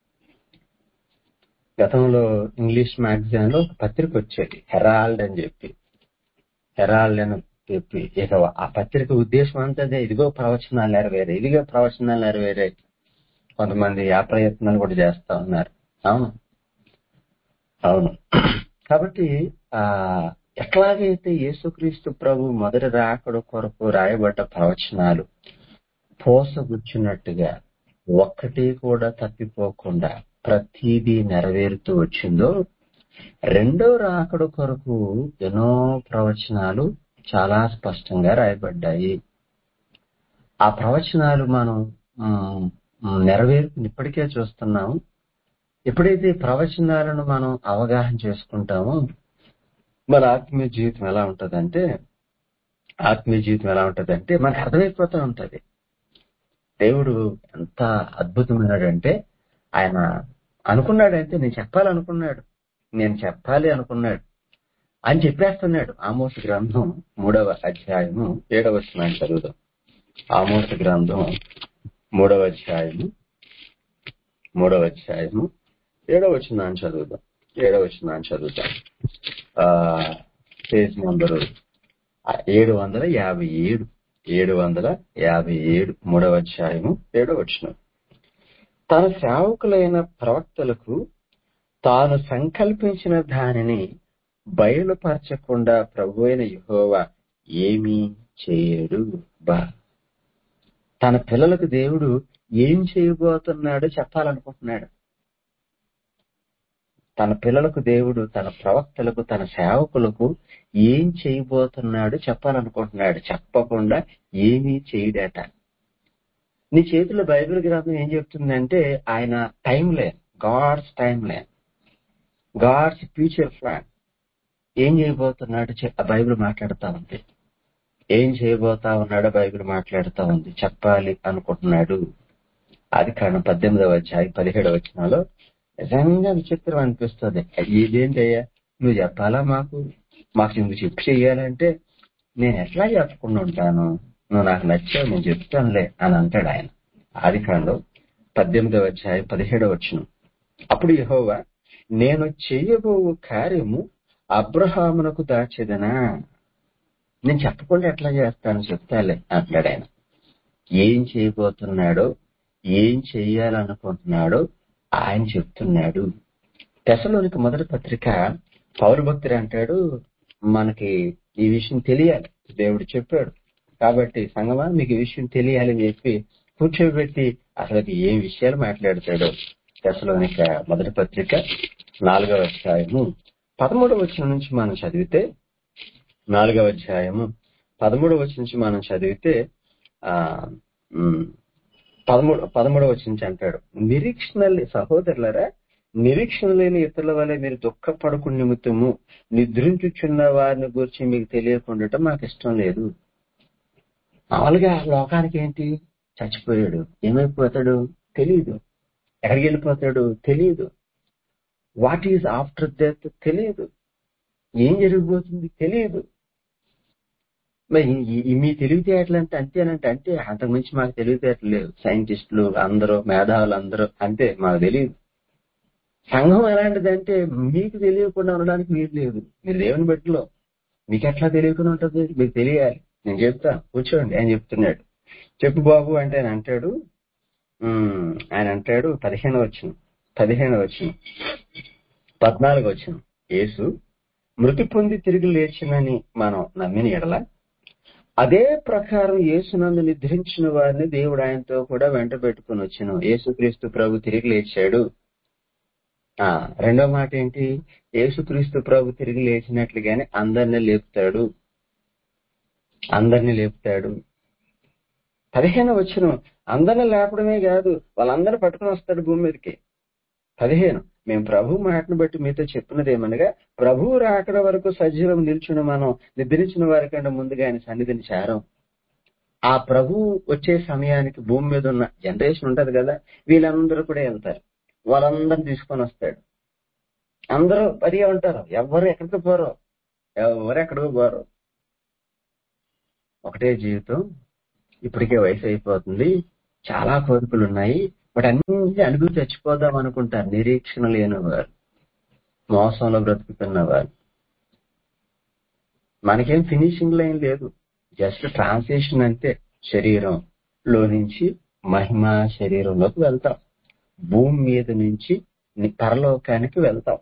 Speaker 1: గతంలో ఇంగ్లీష్ మ్యాగజైన్ లో ఒక పత్రిక వచ్చేది హెరాల్డ్ అని చెప్పి హెరాల్డ్ అని చెప్పి ఇక ఆ పత్రిక ఉద్దేశం అంతా అదే ఇదిగో ప్రవచనాలు నెరవేరే ఇదిగో ప్రవచనాలు నెరవేరే కొంతమంది ఆ ప్రయత్నాలు కూడా చేస్తా ఉన్నారు అవును అవును కాబట్టి ఆ ఎట్లాగైతే యేసుక్రీస్తు ప్రభు మొదటి రాకడ కొరకు రాయబడ్డ ప్రవచనాలు పోసగుచ్చినట్టుగా ఒక్కటి కూడా తప్పిపోకుండా ప్రతిదీ నెరవేరుతూ వచ్చిందో రెండో రాకడ కొరకు ఎన్నో ప్రవచనాలు చాలా స్పష్టంగా రాయబడ్డాయి ఆ ప్రవచనాలు మనం మ్, మ్, నెరవేర్పుని ఇప్పటికే చూస్తున్నాం ఎప్పుడైతే ఈ ప్రవచనాలను మనం అవగాహన చేసుకుంటామో మన ఆత్మీయ జీవితం ఎలా ఉంటదంటే ఆత్మీయ జీవితం ఎలా ఉంటదంటే మనకు అర్థమైపోతూ ఉంటది దేవుడు ఎంత అద్భుతమైనాడంటే ఆయన అనుకున్నాడంటే నేను చెప్పాలనుకున్నాడు నేను చెప్పాలి అనుకున్నాడు అని చెప్పేస్తున్నాడు ఆమోస గ్రంథం మూడవ అధ్యాయము ఏడవ వచనాన్ని చదువుదాం ఆమోస గ్రంథం మూడవ అధ్యాయము మూడవ అధ్యాయము ఏడవ వచనాన్ని చదువుదాం ఏడవ వచనాన్ని చదువుతాం ఆ పేజ్ నంబరు ఏడు వందల యాభై ఏడు ఏడు వందల యాభై ఏడు మూడవ అధ్యాయము ఏడవ వచనం తన సేవకులైన ప్రవక్తలకు తాను సంకల్పించిన దానిని బయలుపరచకుండా ప్రభు అయిన యహోవా ఏమీ చేయడు బా తన పిల్లలకు దేవుడు ఏం చేయబోతున్నాడో చెప్పాలనుకుంటున్నాడు తన పిల్లలకు దేవుడు తన ప్రవక్తలకు తన సేవకులకు ఏం చేయబోతున్నాడో చెప్పాలనుకుంటున్నాడు చెప్పకుండా ఏమీ చేయడట నీ చేతిలో బైబిల్ గ్రంథం ఏం చెప్తుందంటే ఆయన timeline God's timeline God's future plan ఏం చేయబోతున్నాడు చె- ఆ బైబిల్ మాట్లాడుతా ఉంది ఏం చేయబోతా ఉన్నాడో బైబిల్ మాట్లాడుతా ఉంది చెప్పాలి అనుకుంటున్నాడు అది కారణం పద్దెనిమిదవ అధ్యాయం పదిహేడవ వచనంలో నిజంగా విచిత్రం అనిపిస్తుంది ఇదేంటయ్యా నువ్వు చెప్పాలా మాకు మాకు నువ్వు చెప్పి చెయ్యాలంటే నేను ఎట్లా చెప్పకుండా ఉంటాను నువ్వు నాకు నచ్చావు నేను చెప్తానులే అని అంటాడు ఆయన ఆది కాండం పద్దెనిమిదవ అధ్యాయం పదిహేడవ వచనం అప్పుడు యెహోవా నేను చెయ్యబో కార్యము అబ్రహామునకు దాచెదనా నేను చెప్పకుండా ఎట్లా చేస్తాను చెప్తాలే అంటాడు ఆయన ఏం చేయబోతున్నాడో ఏం చెయ్యాలనుకుంటున్నాడో ఆయన చెప్తున్నాడు దశలోనికి మొదటి పత్రిక పౌరు భక్తుడు అంటాడు మనకి ఈ విషయం తెలియాలి దేవుడు చెప్పాడు కాబట్టి సంగమా మీకు ఈ విషయం తెలియాలి అని చెప్పి కూర్చోబెట్టి అసలు ఏం విషయాలు మాట్లాడతాడో దశలోనిక మొదటి పత్రిక నాలుగవ అధ్యాయము పదమూడవ వచనం నుంచి మనం చదివితే నాలుగవ అధ్యాయము పదమూడవ వచనం నుంచి మనం చదివితే ఆ ఉమ్, పదమూడు పదమూడవ వచనం నుంచి అంటాడు నిరీక్షణ లే- సహోదరులరా నిరీక్షణ లేని ఇతరుల వల్ల మీరు దుఃఖపడకు నిమిత్తము నిద్రించుచున్న వారిని గురించి మీకు తెలియకుండా మాకు ఇష్టం లేదు మామూలుగా లోకానికి ఏంటి చచ్చిపోయాడు ఏమైపోతాడు తెలియదు ఎక్కడికి వెళ్ళిపోతాడు తెలియదు వాట్ ఈజ్ ఆఫ్టర్ డెత్ తెలియదు ఏం జరిగిపోతుంది తెలియదు మరి ఈ- ఈ మీ తెలివితేటలు అంటే అంతేనంటే అంటే అంతకుమించి మాకు తెలివితేటలు లేవు సైంటిస్టులు అందరూ మేధావులు అందరూ అంతే మాకు తెలియదు సంఘం ఎలాంటిదంటే మీకు తెలియకుండా ఉండడానికి వీలు లేదు మీరు దేవుని బట్టిలో మీకు ఎట్లా తెలియకుండా ఉంటుంది మీకు తెలియాలి నేను చెప్తా కూర్చోండి ఆయన చెప్తున్నాడు చెప్పు బాబు అంటే ఆయన అంటాడు ఉమ్, ఆయన అంటాడు పదిహేను వచ్చిన పదిహేను వచ్చిన పద్నాలుగు వచ్చిన యేసు మృతి పొంది తిరిగి లేచినని మనం నమ్మిన ఎడల అదే ప్రకారం యేసునందు నిద్రించిన వారిని దేవుడు ఆయనతో కూడా వెంట పెట్టుకుని వచ్చాను యేసుక్రీస్తు ప్రభు తిరిగి లేచాడు ఆ రెండో మాట ఏంటి యేసుక్రీస్తు ప్రభు తిరిగి లేచినట్లుగానే అందరిని లేపుతాడు అందరిని లేపుతాడు పదిహేను వచ్చిన అందరిని లేపడమే కాదు వాళ్ళందరూ పట్టుకుని వస్తాడు భూమి మీదకి పదిహేను మేము ప్రభు మాటను బట్టి మీతో చెప్పినది ఏమనగా ప్రభువు రాకడ వరకు సజీవం నిల్చుని మనం నిద్రించిన వారి కంటే ముందుగా ఆయన సన్నిధిని చేరం ఆ ప్రభు వచ్చే సమయానికి భూమి మీద ఉన్న జనరేషన్ ఉంటది కదా వీళ్ళందరూ కూడా వెళ్తారు వాళ్ళందరిని తీసుకొని వస్తాడు అందరూ పదిగా ఉంటారు ఎవరు ఎక్కడికి పోరు ఎవరు ఎక్కడికి పోరు ఒకటే జీవితం ఇప్పటికే వయసు అయిపోతుంది చాలా కోరికలు ఉన్నాయి బట్ అన్ని అడుగు చచ్చిపోదాం అనుకుంటారు నిరీక్షణ లేని వారు మోసంలో బ్రతుకుతున్న వారు మనకేం ఫినిషింగ్ లైన్ లేదు జస్ట్ ట్రాన్సేషన్ అంతే శరీరం లో నుంచి మహిమ శరీరంలోకి వెళ్తాం భూమి మీద నుంచి ని- పరలోకానికి వెళ్తాం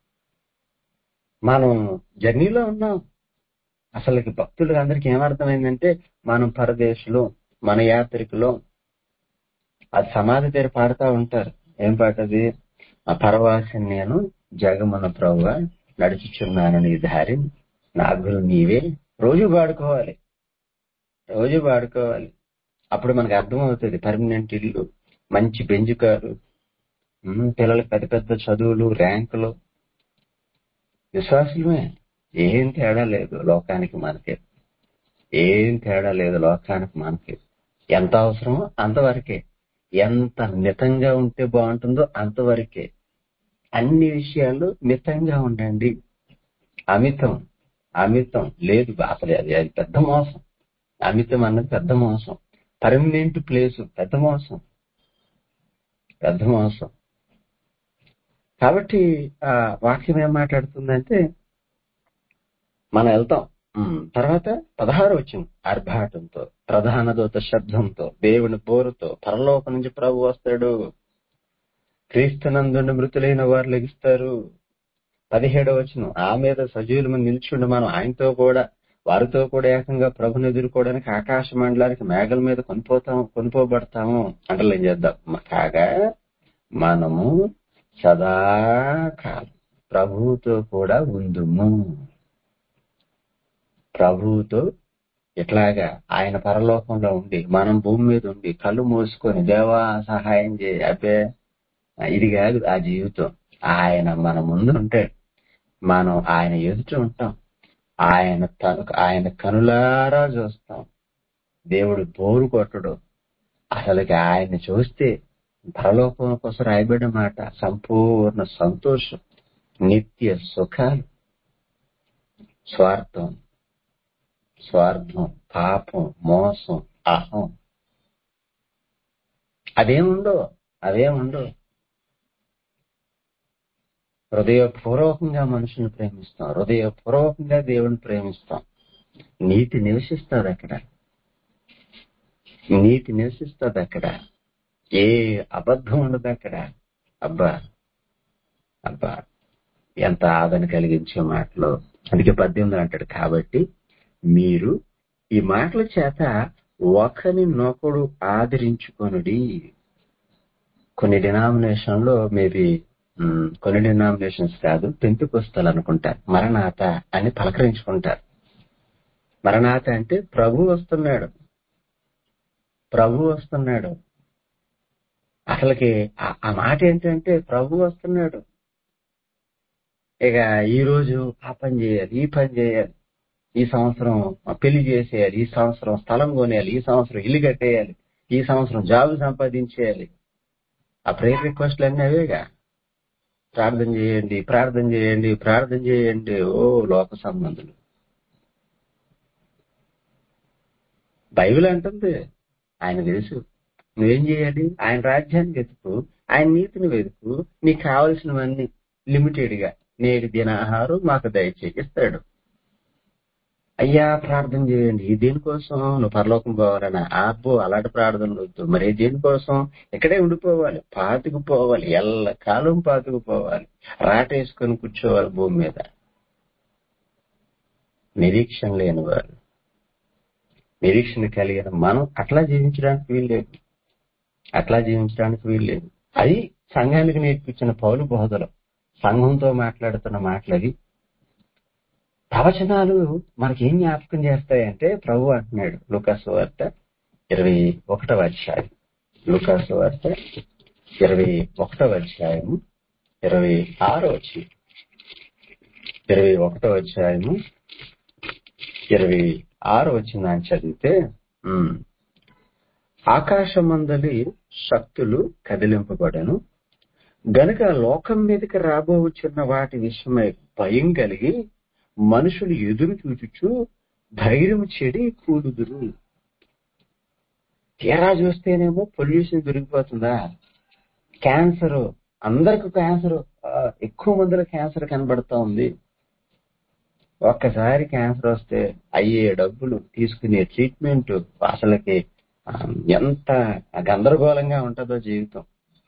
Speaker 1: మనం జర్నీలో ఉన్నాం అసలుకి భక్తులకు అందరికి ఏమర్థమైందంటే మనం పరదేశులు మన యాత్రికులో అది సమాధి దగ్గర పాడుతూ ఉంటారు ఏం పాట అది ఆ పరవాసిని నేను జగమున ప్రభుగా నడుచుచున్నాను నీ దారి నాగులు నీవే రోజు పాడుకోవాలి రోజు పాడుకోవాలి అప్పుడు మనకు అర్థమవుతుంది పర్మనెంట్ ఇల్లు మంచి బెంచ్ కారు ఉమ్, పిల్లలకి పెద్ద పెద్ద చదువులు ర్యాంకులు విశ్వాసమే ఏం తేడా లేదు లోకానికి మనకి ఏం తేడా లేదు లోకానికి మనకి ఎంత అవసరమో అంతవరకే ఎంత మితంగా ఉంటే బాగుంటుందో అంతవరకే అన్ని విషయాలు మితంగా ఉండండి అమితం అమితం లేదు అసలు అది అది పెద్ద మోసం అమితం అన్నది పెద్ద మోసం పర్మనెంట్ ప్లేస్ పెద్ద మోసం పెద్ద మోసం కాబట్టి ఆ వాక్యం ఏం మాట్లాడుతుందంటే మనం వెళ్తాం ఉమ్, తర్వాత పదహారు వచ్చింది ఆర్భాటంతో ప్రధాన దూత శబ్దంతో దేవుని బోరుతో పరలోకం నుంచి ప్రభు వస్తాడు క్రీస్తునందుండి మృతులైన వారు లెగిస్తారు పదిహేడవ వచ్చిన ఆ మీద సజీవులు నిల్చుండి మనం ఆయనతో కూడా వారితో కూడా ఏకంగా ప్రభుని ఎదుర్కోవడానికి ఆకాశ మండలానికి మేఘల మీద కొనిపోతాము కొనిపోబడతాము అంటే ఏం చేద్దాం కాగా మనము సదాకాలం ప్రభువుతో కూడా ఉందుము ప్రభువుతో ఇట్లాగా ఆయన పరలోకంలో ఉండి మనం భూమి మీద ఉండి కళ్ళు మూసుకొని దేవా సహాయం చేయి అబ్బే ఇది కాదు ఆ జీవితం ఆయన మన ముందు ఉంటే మనం ఆయన ఎదుట ఉంటాం ఆయన తను ఆయన కనులారా చూస్తాం దేవుడు బోరు కొట్టడు అసలుకి ఆయన్ని చూస్తే పరలోకం కోసం రాయబడిన మాట సంపూర్ణ సంతోషం నిత్య సుఖాలు స్వార్థం స్వార్థం పాపం మోసం అహం అదేముండో అదేముండో హృదయపూర్వకంగా మనుషుని ప్రేమిస్తాం హృదయపూర్వకంగా దేవుని ప్రేమిస్తాం నీతి నివసిస్తుంది అక్కడ నీతి నివసిస్తుంది అక్కడ ఏ అబద్ధం ఉండదు అక్కడ అబ్బా అబ్బా ఎంత ఆదరణ కలిగించే మాటలు అందుకే పద్దెనిమిది అంటాడు కాబట్టి మీరు ఈ మాటల చేత ఒకని నొకడు ఆదరించుకొనుడి కొన్ని డినామినేషన్ లో మేబీ కొన్ని డినామినేషన్స్ కాదు పెంతుకొస్తాలు అనుకుంటారు మరణాత అని పలకరించుకుంటారు మరణాత అంటే ప్రభు వస్తున్నాడు ప్రభు వస్తున్నాడు అసలుకి ఆ- ఆ మాట ఏంటంటే ప్రభు వస్తున్నాడు ఇక ఈ రోజు ఆ పని చేయాలి ఈ పని చేయాలి ఈ సంవత్సరం పెళ్లి చేసేయాలి ఈ సంవత్సరం స్థలం కొనేయాలి ఈ సంవత్సరం ఇల్లు కట్టేయాలి ఈ సంవత్సరం జాబ్ సంపాదించేయాలి ఆ ప్రేయర్ రిక్వెస్ట్లు అన్నీ అవేగా ప్రార్థన చేయండి ప్రార్థన చేయండి ప్రార్థన చేయండి ఓ లోక సంబంధులు బైబిల్ అంటుంది ఆయన తెలుసు నువ్వేం చేయాలి ఆయన రాజ్యాన్ని వెతుకు ఆయన నీతిని వెతుకు నీకు కావలసినవన్నీ లిమిటెడ్ గా నేటి దిన ఆహారం మాకు దయచేయిస్తాడు అయ్యా ప్రార్థన చేయండి ఈ దేనికోసం నువ్వు పరలోకం పోవాలని ఆబ్బో అలాంటి ప్రార్థనలు వద్దు మరి దేనికోసం ఇక్కడే ఉండిపోవాలి పాతుకు పోవాలి ఎల్ల కాలం పాతుకు పోవాలి రాటేసుకొని కూర్చోవాలి భూమి మీద నిరీక్షణ లేని వారు నిరీక్షణ కలిగిన మనం అట్లా జీవించడానికి వీల్లేదు అట్లా జీవించడానికి వీల్లేదు అది సంఘానికి నేర్పించిన పౌలు బోధలు సంఘంతో మాట్లాడుతున్న మాటలవి ప్రవచనాలు మనకి ఏం జ్ఞాపకం చేస్తాయంటే ప్రభు అంటున్నాడు లూకాసు వార్త ఇరవై ఒకటవ అధ్యాయం లూకాసు వార్త ఇరవై ఒకటవ అధ్యాయము ఇరవై ఆరో వచ్చి ఇరవై ఒకటవ అధ్యాయము ఇరవై ఆరు వచ్చిందని చదివితే ఉమ్, ఆకాశమందలి శక్తులు కదిలింపబడను గనుక లోకం మీదకి రాబోచున్న వాటి విషయమై భయం కలిగి మనుషులు ఎదురు చూచుచు ధైర్యం చెడి కూడుదురు తీరా చూస్తేనేమో పొల్యూషన్ దొరికిపోతుందా క్యాన్సర్ అందరికి క్యాన్సర్ ఆ, ఎక్కువ మందిలో క్యాన్సర్ కనబడతా ఉంది ఒక్కసారి క్యాన్సర్ వస్తే అయ్యే డబ్బులు తీసుకునే ట్రీట్మెంట్ అసలుకి ఆ, ఎంత గందరగోళంగా ఉంటుందో జీవితం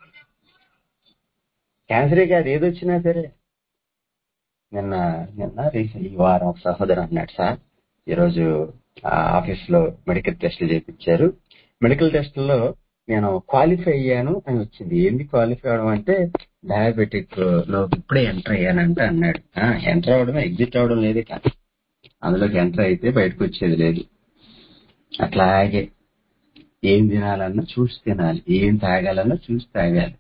Speaker 1: క్యాన్సరే కాదు ఏదొచ్చినా సరే నిన్న నిన్న రీసెంట్ ఈ వారం ఒక సహోదరు అన్నాడు సార్ ఈరోజు ఆ, ఆఫీస్ లో మెడికల్ టెస్ట్లు చేయించారు మెడికల్ టెస్ట్లో నేను క్వాలిఫై అయ్యాను అని వచ్చింది ఏంది క్వాలిఫై అవడం అంటే డయాబెటిక్ లో ఇప్పుడే ఎంటర్ అయ్యానంట అన్నాడు ఎంటర్ అవడమే ఎగ్జిట్ అవడం లేదే కాదు అందులోకి ఎంటర్ అయితే బయటకు వచ్చేది లేదు అట్లాగే ఏం తినాలన్నా చూసి తినాలి ఏం తాగాలన్నా చూసి తాగాలి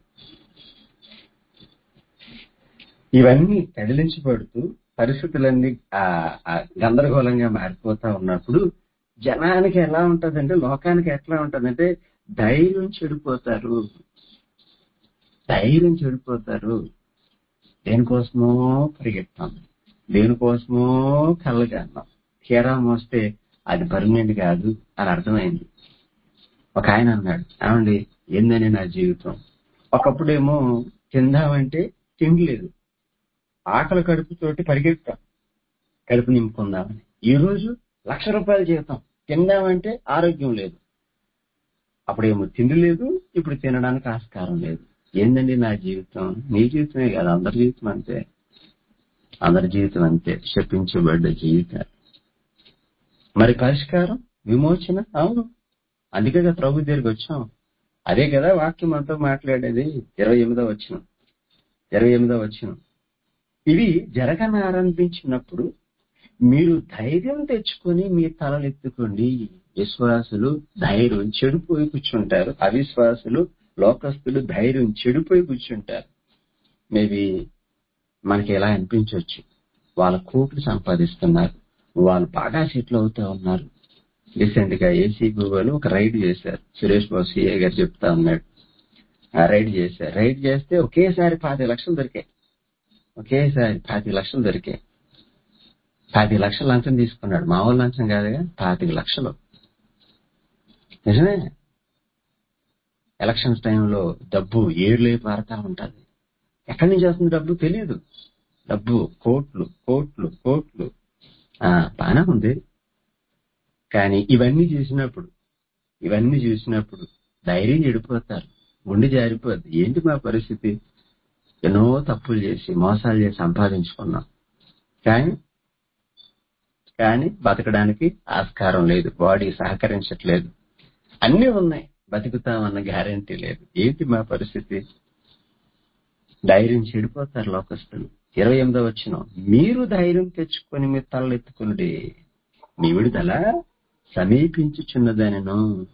Speaker 1: ఇవన్నీ కదిలించబడుతూ పరిస్థితులన్నీ ఆ ఆ గందరగోళంగా మారిపోతా ఉన్నప్పుడు జనానికి ఎలా ఉంటదంటే లోకానికి ఎట్లా ఉంటదంటే ధైర్యం చెడిపోతారు ధైర్యం చెడిపోతారు దేనికోసమో పరిగెత్తాం దేనికోసమో కళ్ళగన్నాం తీరా మోస్తే అది పర్మనెంట్ కాదు అని అర్థమైంది ఒక ఆయన అన్నాడు ఏమండి ఏందని నా జీవితం ఒకప్పుడేమో తిందామంటే తిండి లేదు ఆకలి కడుపుతోటి పరిగెత్తాం కడుపు నింపుకుందామని ఈ రోజు లక్ష రూపాయల జీతం తిందామంటే ఆరోగ్యం లేదు అప్పుడేమో తిండి లేదు ఇప్పుడు తినడానికి ఆస్కారం లేదు ఏందండి నా జీవితం నీ జీవితమే కాదు అందరి జీవితం అంతే అందరి జీవితం అంతే శపించబడ్డ జీవితం మరి పరిష్కారం విమోచన అవును అందుకే కదా ప్రభు దగ్గరికి వచ్చాం అదే కదా వాక్యం అంతా మాట్లాడేది ఇరవై ఎనిమిదో వచ్చిన ఇరవై ఎనిమిదో వచ్చిన ఇవి జరగనారంభించినప్పుడు మీరు ధైర్యం తెచ్చుకొని మీ తలలు ఎత్తుకోండి విశ్వాసులు ధైర్యం చెడిపోయి కూర్చుంటారు అవిశ్వాసులు లోకస్తులు ధైర్యం చెడిపోయి కూర్చుంటారు మేబీ మనకి ఎలా అనిపించవచ్చు వాళ్ళ కోట్లు సంపాదిస్తున్నారు వాళ్ళు బాగా సెటిల్ అవుతా ఉన్నారు రీసెంట్ గా ఏసీ గూగుల్ ఒక రైడ్ చేశారు సురేష్ బాబు సిఏ గారు చెప్తా ఉన్నాడు ఆ రైడ్ చేశారు రైడ్ చేస్తే ఒకేసారి పాతి లక్షలు దొరికాయి ఒకేసారి పాతి లక్షలు దొరికాయి పాతిక లక్షలు లంచం తీసుకున్నాడు మామూలు లంచం కాదుగా పాతిక లక్షలు నిజమే ఎలక్షన్స్ టైంలో డబ్బు ఏడులే పారుతా ఉంటది ఎక్కడి నుంచి వస్తుంది డబ్బు తెలియదు డబ్బు కోట్లు కోట్లు కోట్లు ఆ బానే ఉంది కానీ ఇవన్నీ చూసినప్పుడు ఇవన్నీ చూసినప్పుడు ధైర్యం చెడిపోతారు గుండె జారిపోద్ది ఏంటి మా పరిస్థితి ఎన్నో తప్పులు చేసి మోసాలు చేసి సంపాదించుకున్నాం కానీ కానీ బతకడానికి ఆస్కారం లేదు బాడీ సహకరించట్లేదు అన్ని ఉన్నాయి బతుకుతామన్న గ్యారంటీ లేదు ఏంటి మా పరిస్థితి ధైర్యం చెడిపోతారు లోకస్తులు ఇరవై ఎనిమిదో వచ్చిన మీరు ధైర్యం తెచ్చుకొని మీ తలెత్తుకునుడి మీ విడుదల సమీపించుచున్నదనను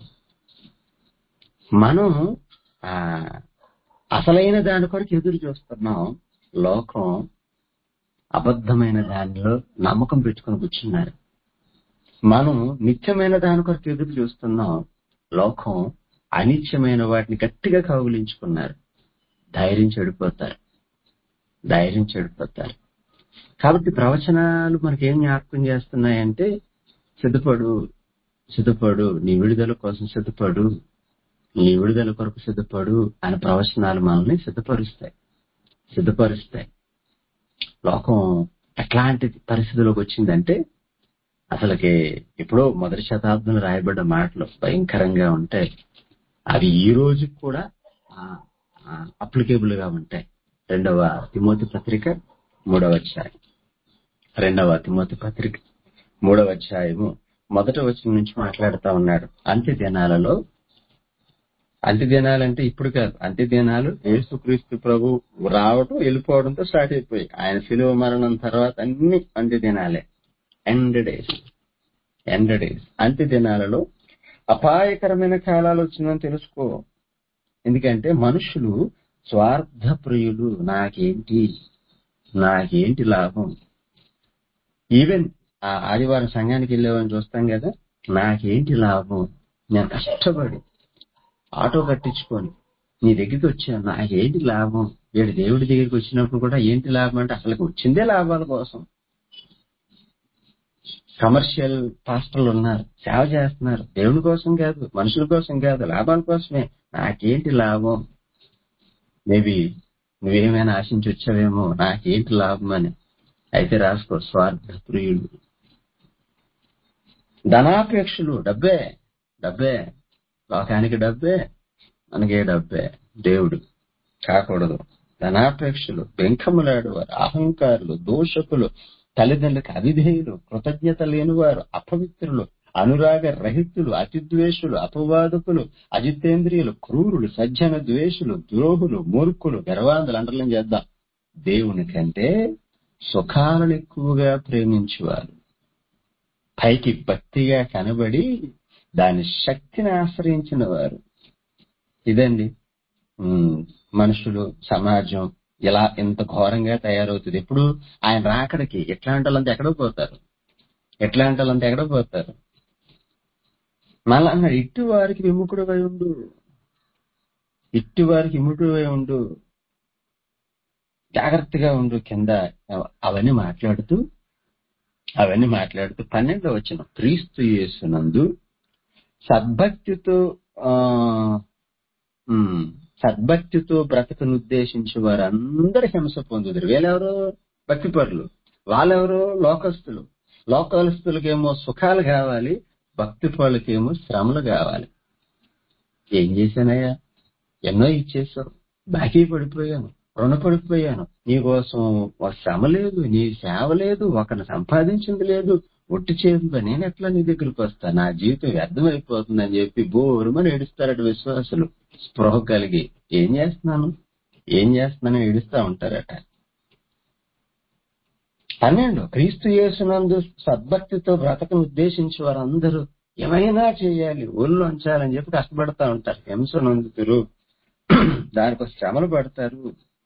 Speaker 1: మనం ఆ అసలైన దాని కొరకు ఎదురు చూస్తున్నాం లోకం అబద్ధమైన దానిలో నమ్మకం పెట్టుకుని కూర్చున్నారు మనం నిత్యమైన దాని కొరకు ఎదురు చూస్తున్నాం లోకం అనిత్యమైన వాటిని గట్టిగా కౌగులించుకున్నారు ధైర్యం చెడిపోతారు ధైర్యం చెడిపోతారు కాబట్టి ప్రవచనాలు మనకేం జ్ఞాపకం చేస్తున్నాయంటే సిద్ధపడు సిద్ధపడు నీ విడుదల కోసం సిద్ధపడు నీ విడుదల కొరకు సిద్ధపడు అనే ప్రవచనాలు మనల్ని సిద్ధపరుస్తాయి సిద్ధపరుస్తాయి లోకం ఎట్లాంటి పరిస్థితిలోకి వచ్చిందంటే అసలుకి ఎప్పుడో మొదటి శతాబ్దంలో రాయబడ్డ మాటలు భయంకరంగా ఉంటాయి అవి ఈ రోజు కూడా అప్లికేబుల్ గా ఉంటాయి రెండవ తిమోతి పత్రిక మూడవ అధ్యాయం రెండవ తిమోతి పత్రిక మూడవ అధ్యాయము మొదట వచ్చిన నుంచి మాట్లాడుతా ఉన్నాడు అంత్య దినాలలో అంత్య దినాలంటే ఇప్పుడు కాదు అంత్య దినాలు యేసుక్రీస్తు ప్రభు రావటం వెళ్ళిపోవడంతో స్టార్ట్ అయిపోయి ఆయన శిలువ మరణం తర్వాత అన్ని అంత్య దినాలే ఎండ్ డేస్ ఎండ్ డేస్ అంత్య దినాలలో అపాయకరమైన కాలాలు వచ్చిందని తెలుసుకో ఎందుకంటే మనుషులు స్వార్థ ప్రియులు నాకేంటి నాకేంటి లాభం ఈవెన్ ఆ ఆదివారం సంఘానికి వెళ్ళేవాడిని చూస్తాం కదా నాకేంటి లాభం నేను కష్టపడి ఆటో కట్టించుకొని నీ దగ్గరికి వచ్చాను నాకేంటి లాభం వీడి దేవుడి దగ్గరికి వచ్చినప్పుడు కూడా ఏంటి లాభం అంటే అసలు వచ్చిందే లాభాల కోసం కమర్షియల్ పాస్టర్లు ఉన్నారు సేవ చేస్తున్నారు దేవుని కోసం కాదు మనుషుల కోసం కాదు లాభాల కోసమే నాకేంటి లాభం మేబీ నువ్వేమైనా ఆశించి వచ్చావేమో నాకేంటి లాభం అని అయితే రాసుకో స్వార్థ ప్రియుడు ధనాపేక్షలు డబ్బే డబ్బే లోకానికి డబ్బే మనకే డబ్బే దేవుడు కాకూడదు ధనాపేక్షలు బెంకములాడువారు అహంకారులు దోషకులు తల్లిదండ్రులకు అవిధేయులు కృతజ్ఞత లేనివారు అపవిత్రులు అనురాగ రహితులు అతిద్వేషులు అపవాదకులు అజితేంద్రియులు క్రూరులు సజ్జన ద్వేషులు ద్రోహులు మూర్ఖులు గర్వాంధులు అంటర్లం చేద్దాం దేవుని కంటే సుఖాలను ఎక్కువగా ప్రేమించేవారు పైకి భక్తిగా కనబడి దాని శక్తిని ఆశ్రయించిన వారు ఇదండి ఉమ్, మనుషులు సమాజం ఇలా ఇంత ఘోరంగా తయారవుతుంది ఎప్పుడు ఆయన రాకడికి ఎట్లాంటి వాళ్ళంతా ఎక్కడ పోతారు ఎట్లాంటి వాళ్ళంతా ఎక్కడ పోతారు మళ్ళా అన్నాడు ఇట్టు వారికి విముఖుడు ఉండు ఇట్టు వారికి విముఖుడు ఉండు జాగ్రత్తగా ఉండు కింద అవన్నీ మాట్లాడుతూ అవన్నీ మాట్లాడుతూ పన్నెండో వచ్చిన క్రీస్తు యేసునందు సద్భక్తితో ఆ ఉమ్, సద్భక్తితో బ్రతకను ఉద్దేశించి వారందరూ హింస పొందుదురు వీళ్ళెవరు భక్తిపరులు వాళ్ళెవరు లోకస్తులు లోకస్తులకేమో సుఖాలు కావాలి భక్తి పరులకేమో శ్రమలు కావాలి ఏం చేశానయ్యా ఎన్నో ఇచ్చేసావు బాకీ పడిపోయాను రుణపడిపోయాను నీకోసం ఒక శ్రమ లేదు నీ సేవ లేదు ఒకరిని సంపాదించింది లేదు ఒట్టి చేతితో నేను ఎట్లా నీ దగ్గరికి వస్తా నా జీవితం వ్యర్థమైపోతుందని చెప్పి బోరుమని ఏడుస్తారట విశ్వాసులు స్పృహ కలిగి ఏం చేస్తున్నాను ఏం చేస్తున్నాను ఏడుస్తా ఉంటారట పన్నెండు క్రీస్తు యేసునందు సద్భక్తితో బ్రతకను ఉద్దేశించి వారందరూ ఏమైనా చేయాలి ఒళ్ళు ఉంచాలని చెప్పి కష్టపడతా ఉంటారు హింస నొందుతురు దానికి శ్రమలు పడతారు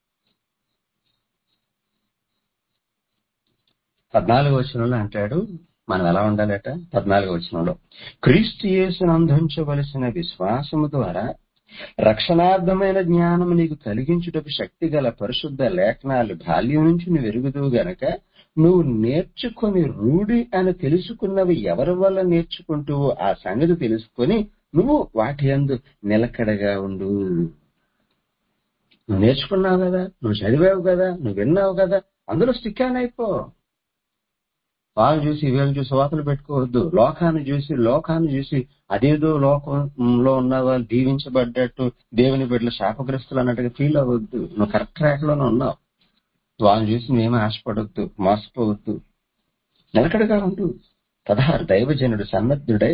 Speaker 1: పద్నాలుగు వచనంలో అంటాడు మనం ఎలా ఉండాలట పద్నాలుగు వచనంలో క్రీస్తు యేసును అందించవలసిన విశ్వాసము ద్వారా రక్షణార్థమైన జ్ఞానము నీకు కలిగించుటకు శక్తి గల పరిశుద్ధ లేఖనాలు బాల్యం నుంచి నువ్వు ఎరుగుదువు గనక నువ్వు నేర్చుకొని రూఢి అని తెలుసుకున్నవి ఎవరి వల్ల నేర్చుకుంటువో ఆ సంగతి తెలుసుకొని నువ్వు వాటి యందు నిలకడగా ఉండు నువ్వు నేర్చుకున్నావు కదా నువ్వు చదివావు కదా నువ్వు విన్నావు కదా అందులో స్టిక్ ఆన్ అయిపో వాళ్ళు చూసి వీళ్ళు చూసి వాతలు పెట్టుకోవద్దు లోకాన్ని చూసి లోకాన్ని చూసి అదేదో లోకంలో ఉన్న వాళ్ళు దీవించబడ్డట్టు దేవుని బిడ్డలు శాపగ్రస్తులు అన్నట్టుగా ఫీల్ అవ్వద్దు నువ్వు కరెక్ట్ ట్రాక్ లోనే ఉన్నావు వాళ్ళని చూసి నువ్వేమీ ఆశపడొద్దు మోసపోవద్దు నిలకడగా ఉండు పదహారు దైవజనుడు సన్నద్ధుడై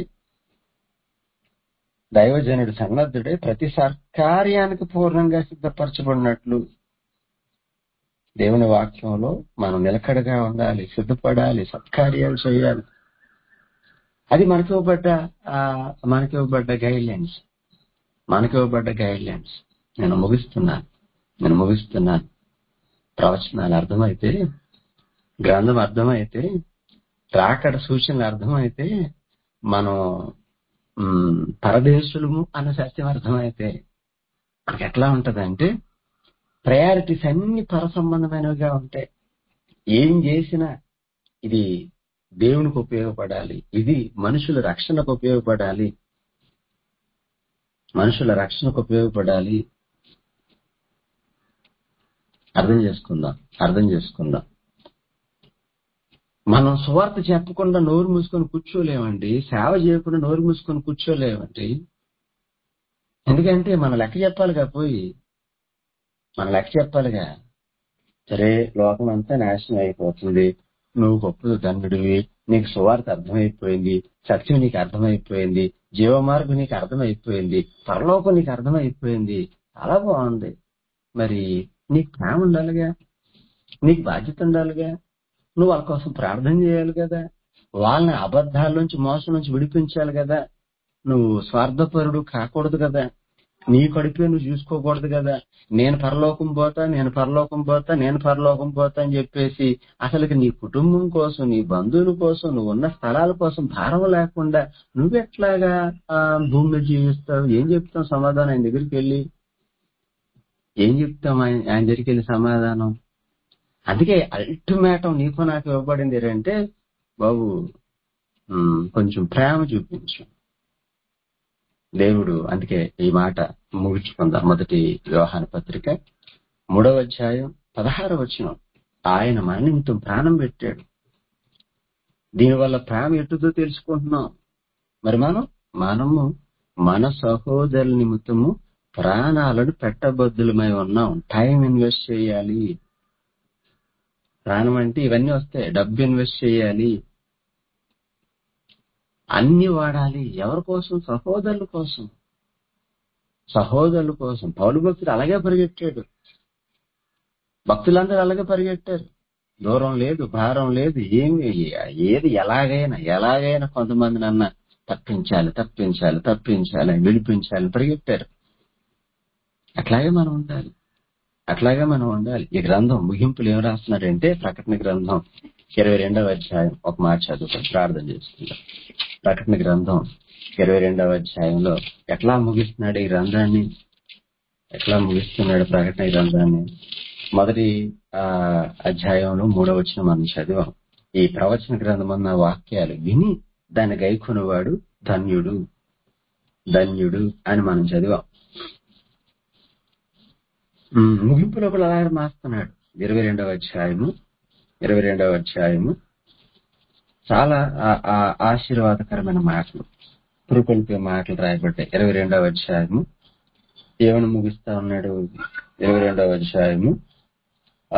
Speaker 1: దైవజనుడు సన్నద్ధుడై ప్రతి సర్కార్యానికి పూర్ణంగా సిద్ధపరచబడినట్లు దేవుని వాక్యంలో మనం నిలకడగా ఉండాలి సిద్ధపడాలి సత్కార్యాలు చేయాలి అది మనకి ఇవ్వబడ్డ ఆ, మనకి ఇవ్వబడ్డ గైడ్ లైన్స్ మనకి ఇవ్వబడ్డ గైడ్ లైన్స్ నేను ముగిస్తున్నాను నేను ముగిస్తున్నాను ప్రవచనాలు అర్థమైతే గ్రంథం అర్థమైతే రాకడ సూచనలు అర్థమైతే మనం మ్, పరదేశులము అన్న సత్యం అర్థమైతే మనకి ఎట్లా ఉంటదంటే ప్రయారిటీస్ అన్ని పర సంబంధమైనవిగా ఉంటాయి ఏం చేసినా ఇది దేవునికి ఉపయోగపడాలి ఇది మనుషుల రక్షణకు ఉపయోగపడాలి మనుషుల రక్షణకు ఉపయోగపడాలి అర్థం చేసుకుందాం అర్థం చేసుకుందాం మనం సువార్త చెప్పకుండా నోరు మూసుకొని కూర్చోలేమండి సేవ చేయకుండా నోరు మూసుకొని కూర్చోలేమండి ఎందుకంటే మన లెక్క చెప్పాలిగా పోయి మన లెక్క చెప్పాలిగా సరే లోకం అంతా నాశనం అయిపోతుంది నువ్వు గొప్ప ధన్యుడివి నీకు సువార్త అర్థమైపోయింది సత్యం నీకు అర్థమైపోయింది జీవమార్గం నీకు అర్థమైపోయింది పరలోకం నీకు అర్థమైపోయింది చాలా బాగుంది మరి నీకు ప్రేమ ఉండాలిగా నీకు బాధ్యత ఉండాలిగా నువ్వు వాళ్ళ కోసం ప్రార్థన చేయాలి కదా వాళ్ళని అబద్ధాల నుంచి మోసం నుంచి విడిపించాలి కదా నువ్వు స్వార్థపరుడు కాకూడదు కదా నీ కడుపే నువ్వు చూసుకోకూడదు కదా నేను పరలోకం పోతా నేను పరలోకం పోతా నేను పరలోకం పోతా అని చెప్పేసి అసలుకి నీ కుటుంబం కోసం నీ బంధువుల కోసం నువ్వు ఉన్న స్థలాల కోసం భారం లేకుండా నువ్వెట్లాగా ఆ, భూమి మీద జీవిస్తావు ఏం చెప్తావు సమాధానం ఆయన దగ్గరికి వెళ్ళి ఏం చెప్తాం ఆయన ఆయన దగ్గరికి వెళ్ళి సమాధానం అందుకే అల్టిమేటం నీకు నాకు ఇవ్వబడింది ఏంటంటే బాబు ఉమ్, కొంచెం ప్రేమ చూపించు దేవుడు అందుకే ఈ మాట ముగించుకుందాం మొదటి వ్యవహార పత్రిక మూడవ అధ్యాయం పదహారవ వచనం ఆయన మన నిమిత్తం ప్రాణం పెట్టాడు దీనివల్ల ప్రేమ ఎట్టుదో తెలుసుకుంటున్నాం మరి మనం మనము మన సహోదరుల నిమిత్తము ప్రాణాలను పెట్టబద్దులమై ఉన్నాం టైం ఇన్వెస్ట్ చేయాలి ప్రాణం అంటే ఇవన్నీ వస్తాయి డబ్బు ఇన్వెస్ట్ చేయాలి అన్ని వాడాలి ఎవరి కోసం సహోదరుల కోసం సహోదరుల కోసం పౌలు భక్తుడు అలాగే పరిగెట్టాడు భక్తులందరూ అలాగే పరిగెట్టారు దూరం లేదు భారం లేదు ఏమి ఏది ఎలాగైనా ఎలాగైనా కొంతమంది నన్న తప్పించాలి తప్పించాలి తప్పించాలి విడిపించాలి పరిగెట్టారు అట్లాగే మనం ఉండాలి అట్లాగే మనం ఉండాలి ఈ గ్రంథం ముగింపులు ఏం రాస్తున్నాడంటే ప్రకటన గ్రంథం ఇరవై రెండవ అధ్యాయం ఒక మాట చదువుకొని ప్రార్థన చేసుకుందాం ప్రకటన గ్రంథం ఇరవై రెండవ అధ్యాయంలో ఎట్లా ముగిస్తున్నాడు ఈ గ్రంథాన్ని ఎట్లా ముగిస్తున్నాడు ప్రకటన గ్రంథాన్ని మొదటి ఆ అధ్యాయంలో మూడవ వచ్చిన మనం చదివాం ఈ ప్రవచన గ్రంథం అన్న వాక్యాలు విని దాన్ని గైకొనేవాడు ధన్యుడు ధన్యుడు అని మనం చదివాం ఉమ్, ముగింపులో కూడా అలాగే మాస్తున్నాడు ఇరవై రెండవ అధ్యాయము ఇరవై రెండవ అధ్యాయము చాలా ఆ- ఆ ఆశీర్వాదకరమైన మాటలు పురుకొల్పే మాటలు రాయబడ్డాయి ఇరవై రెండవ అధ్యాయము ఏమని ముగిస్తా ఉన్నాడు ఇరవై రెండవ అధ్యాయము ఆ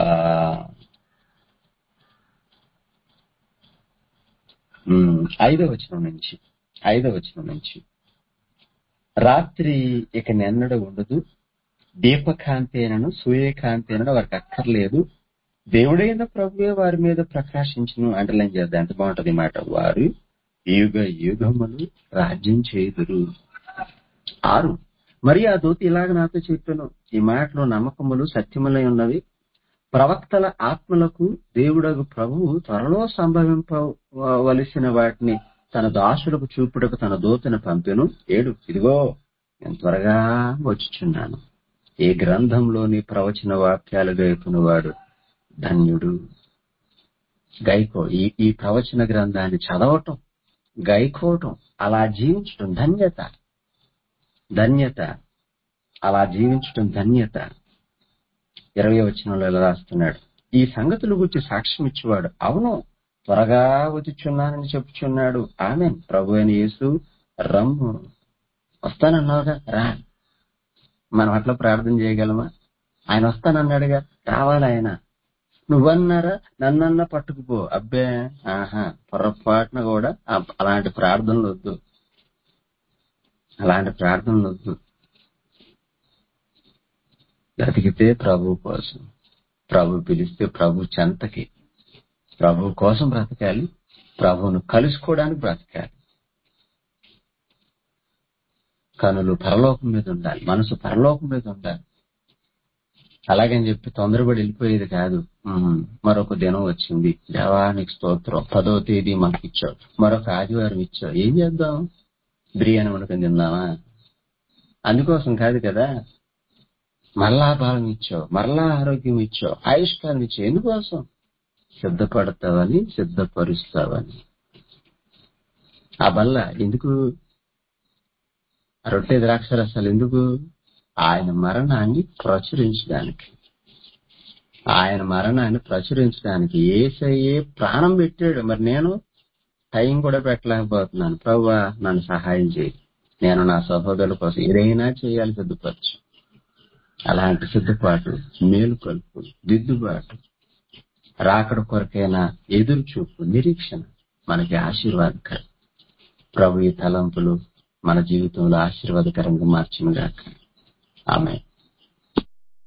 Speaker 1: ఉమ్, ఐదవ వచనం నుంచి ఐదవ వచనం నుంచి రాత్రి ఇక నెన్నడు ఉండదు దీపకాంతేనను సూర్యకాంతేనను వారికి అక్కర్లేదు దేవుడైన ప్రభువే వారి మీద ప్రకాశించును అంటలేం చేద్దాం ఎంత బాగుంటది ఈ మాట వారు యుగ యుగములు రాజ్యం చేయుదురు ఆరు మరి ఆ దూత ఇలాగ నాతో చెప్పాను ఈ మాటలో నమ్మకములు సత్యములై ఉన్నవి ప్రవక్తల ఆత్మలకు దేవుడగు ప్రభువు త్వరలో సంభవింపవలసిన వాటిని తన దాసులకు చూపుటకు తన దూతను పంపెను ఏడు ఇదిగో నేను త్వరగా వచ్చుచున్నాను ఈ గ్రంథంలోని ప్రవచన వాక్యాలు గైకున్నవాడు ధన్యుడు గైకో ఈ ఈ ప్రవచన గ్రంథాన్ని చదవటం గైకోవటం అలా జీవించటం ధన్యత ధన్యత అలా జీవించటం ధన్యత ఇరవై వచనంలో ఇలా రాస్తున్నాడు ఈ సంగతుల గురించి సాక్ష్యం ఇచ్చేవాడు అవును త్వరగా వచ్చుచున్నానని చెప్పుచున్నాడు ఆమె ప్రభు అయిన యేసు రమ్ము వస్తానన్నావుగా రా మనం అట్లా ప్రార్థన చేయగలమా ఆయన వస్తానన్నాడుగా రావాలి ఆయన నువ్వన్నారా నన్నన్నా పట్టుకుపో అబ్బే ఆహా పొరపాటున కూడా ఆ- అలాంటి ప్రార్థనలు వద్దు అలాంటి ప్రార్థనలు వద్దు బ్రతికితే ప్రభు కోసం ప్రభు పిలిస్తే ప్రభు చెంతకి ప్రభు కోసం బ్రతకాలి ప్రభువును కలుసుకోవడానికి బ్రతకాలి కనులు పరలోకం మీద ఉండాలి మనసు పరలోకం మీద ఉండాలి అలాగని చెప్పి తొందరపడి వెళ్ళిపోయేది కాదు ఉమ్, మరొక దినం వచ్చింది దేవానికి స్తోత్రం పదో తేదీ మాకు ఇచ్చావు మరొక ఆదివారం ఇచ్చావు ఏం చేద్దాం బిర్యానీ వండుకొని తిందామా అందుకోసం కాదు కదా మరలా బలం ఇచ్చావు మరలా ఆరోగ్యం ఇచ్చావు ఆయుష్కాలం ఇచ్చావు ఎందుకోసం సిద్ధపడతావని సిద్ధపరుస్తావని ఆ బల్ల ఎందుకు ఆ రొట్టె ద్రాక్ష రసాలు ఎందుకు ఆయన మరణాన్ని ప్రచురించడానికి ఆయన మరణాన్ని ప్రచురించడానికి ఏసయ్యే ప్రాణం పెట్టాడు మరి నేను టైం కూడా పెట్టలేకపోతున్నాను ప్రవ్వా నన్ను సహాయం చేయి నేను నా సహోదరుల కోసం ఏదైనా చేయాలి సిద్ధపరచు అలాంటి సిద్ధపాటు మేలుకొల్పు దిద్దుబాటు రాకడ కొరకైన ఎదురు చూపు నిరీక్షణ మనకి ఆశీర్వాదకరం ప్రభు ఈ తలంపులు మన జీవితంలో ఆశీర్వాదకరంగా మార్చిన గాక ఆమె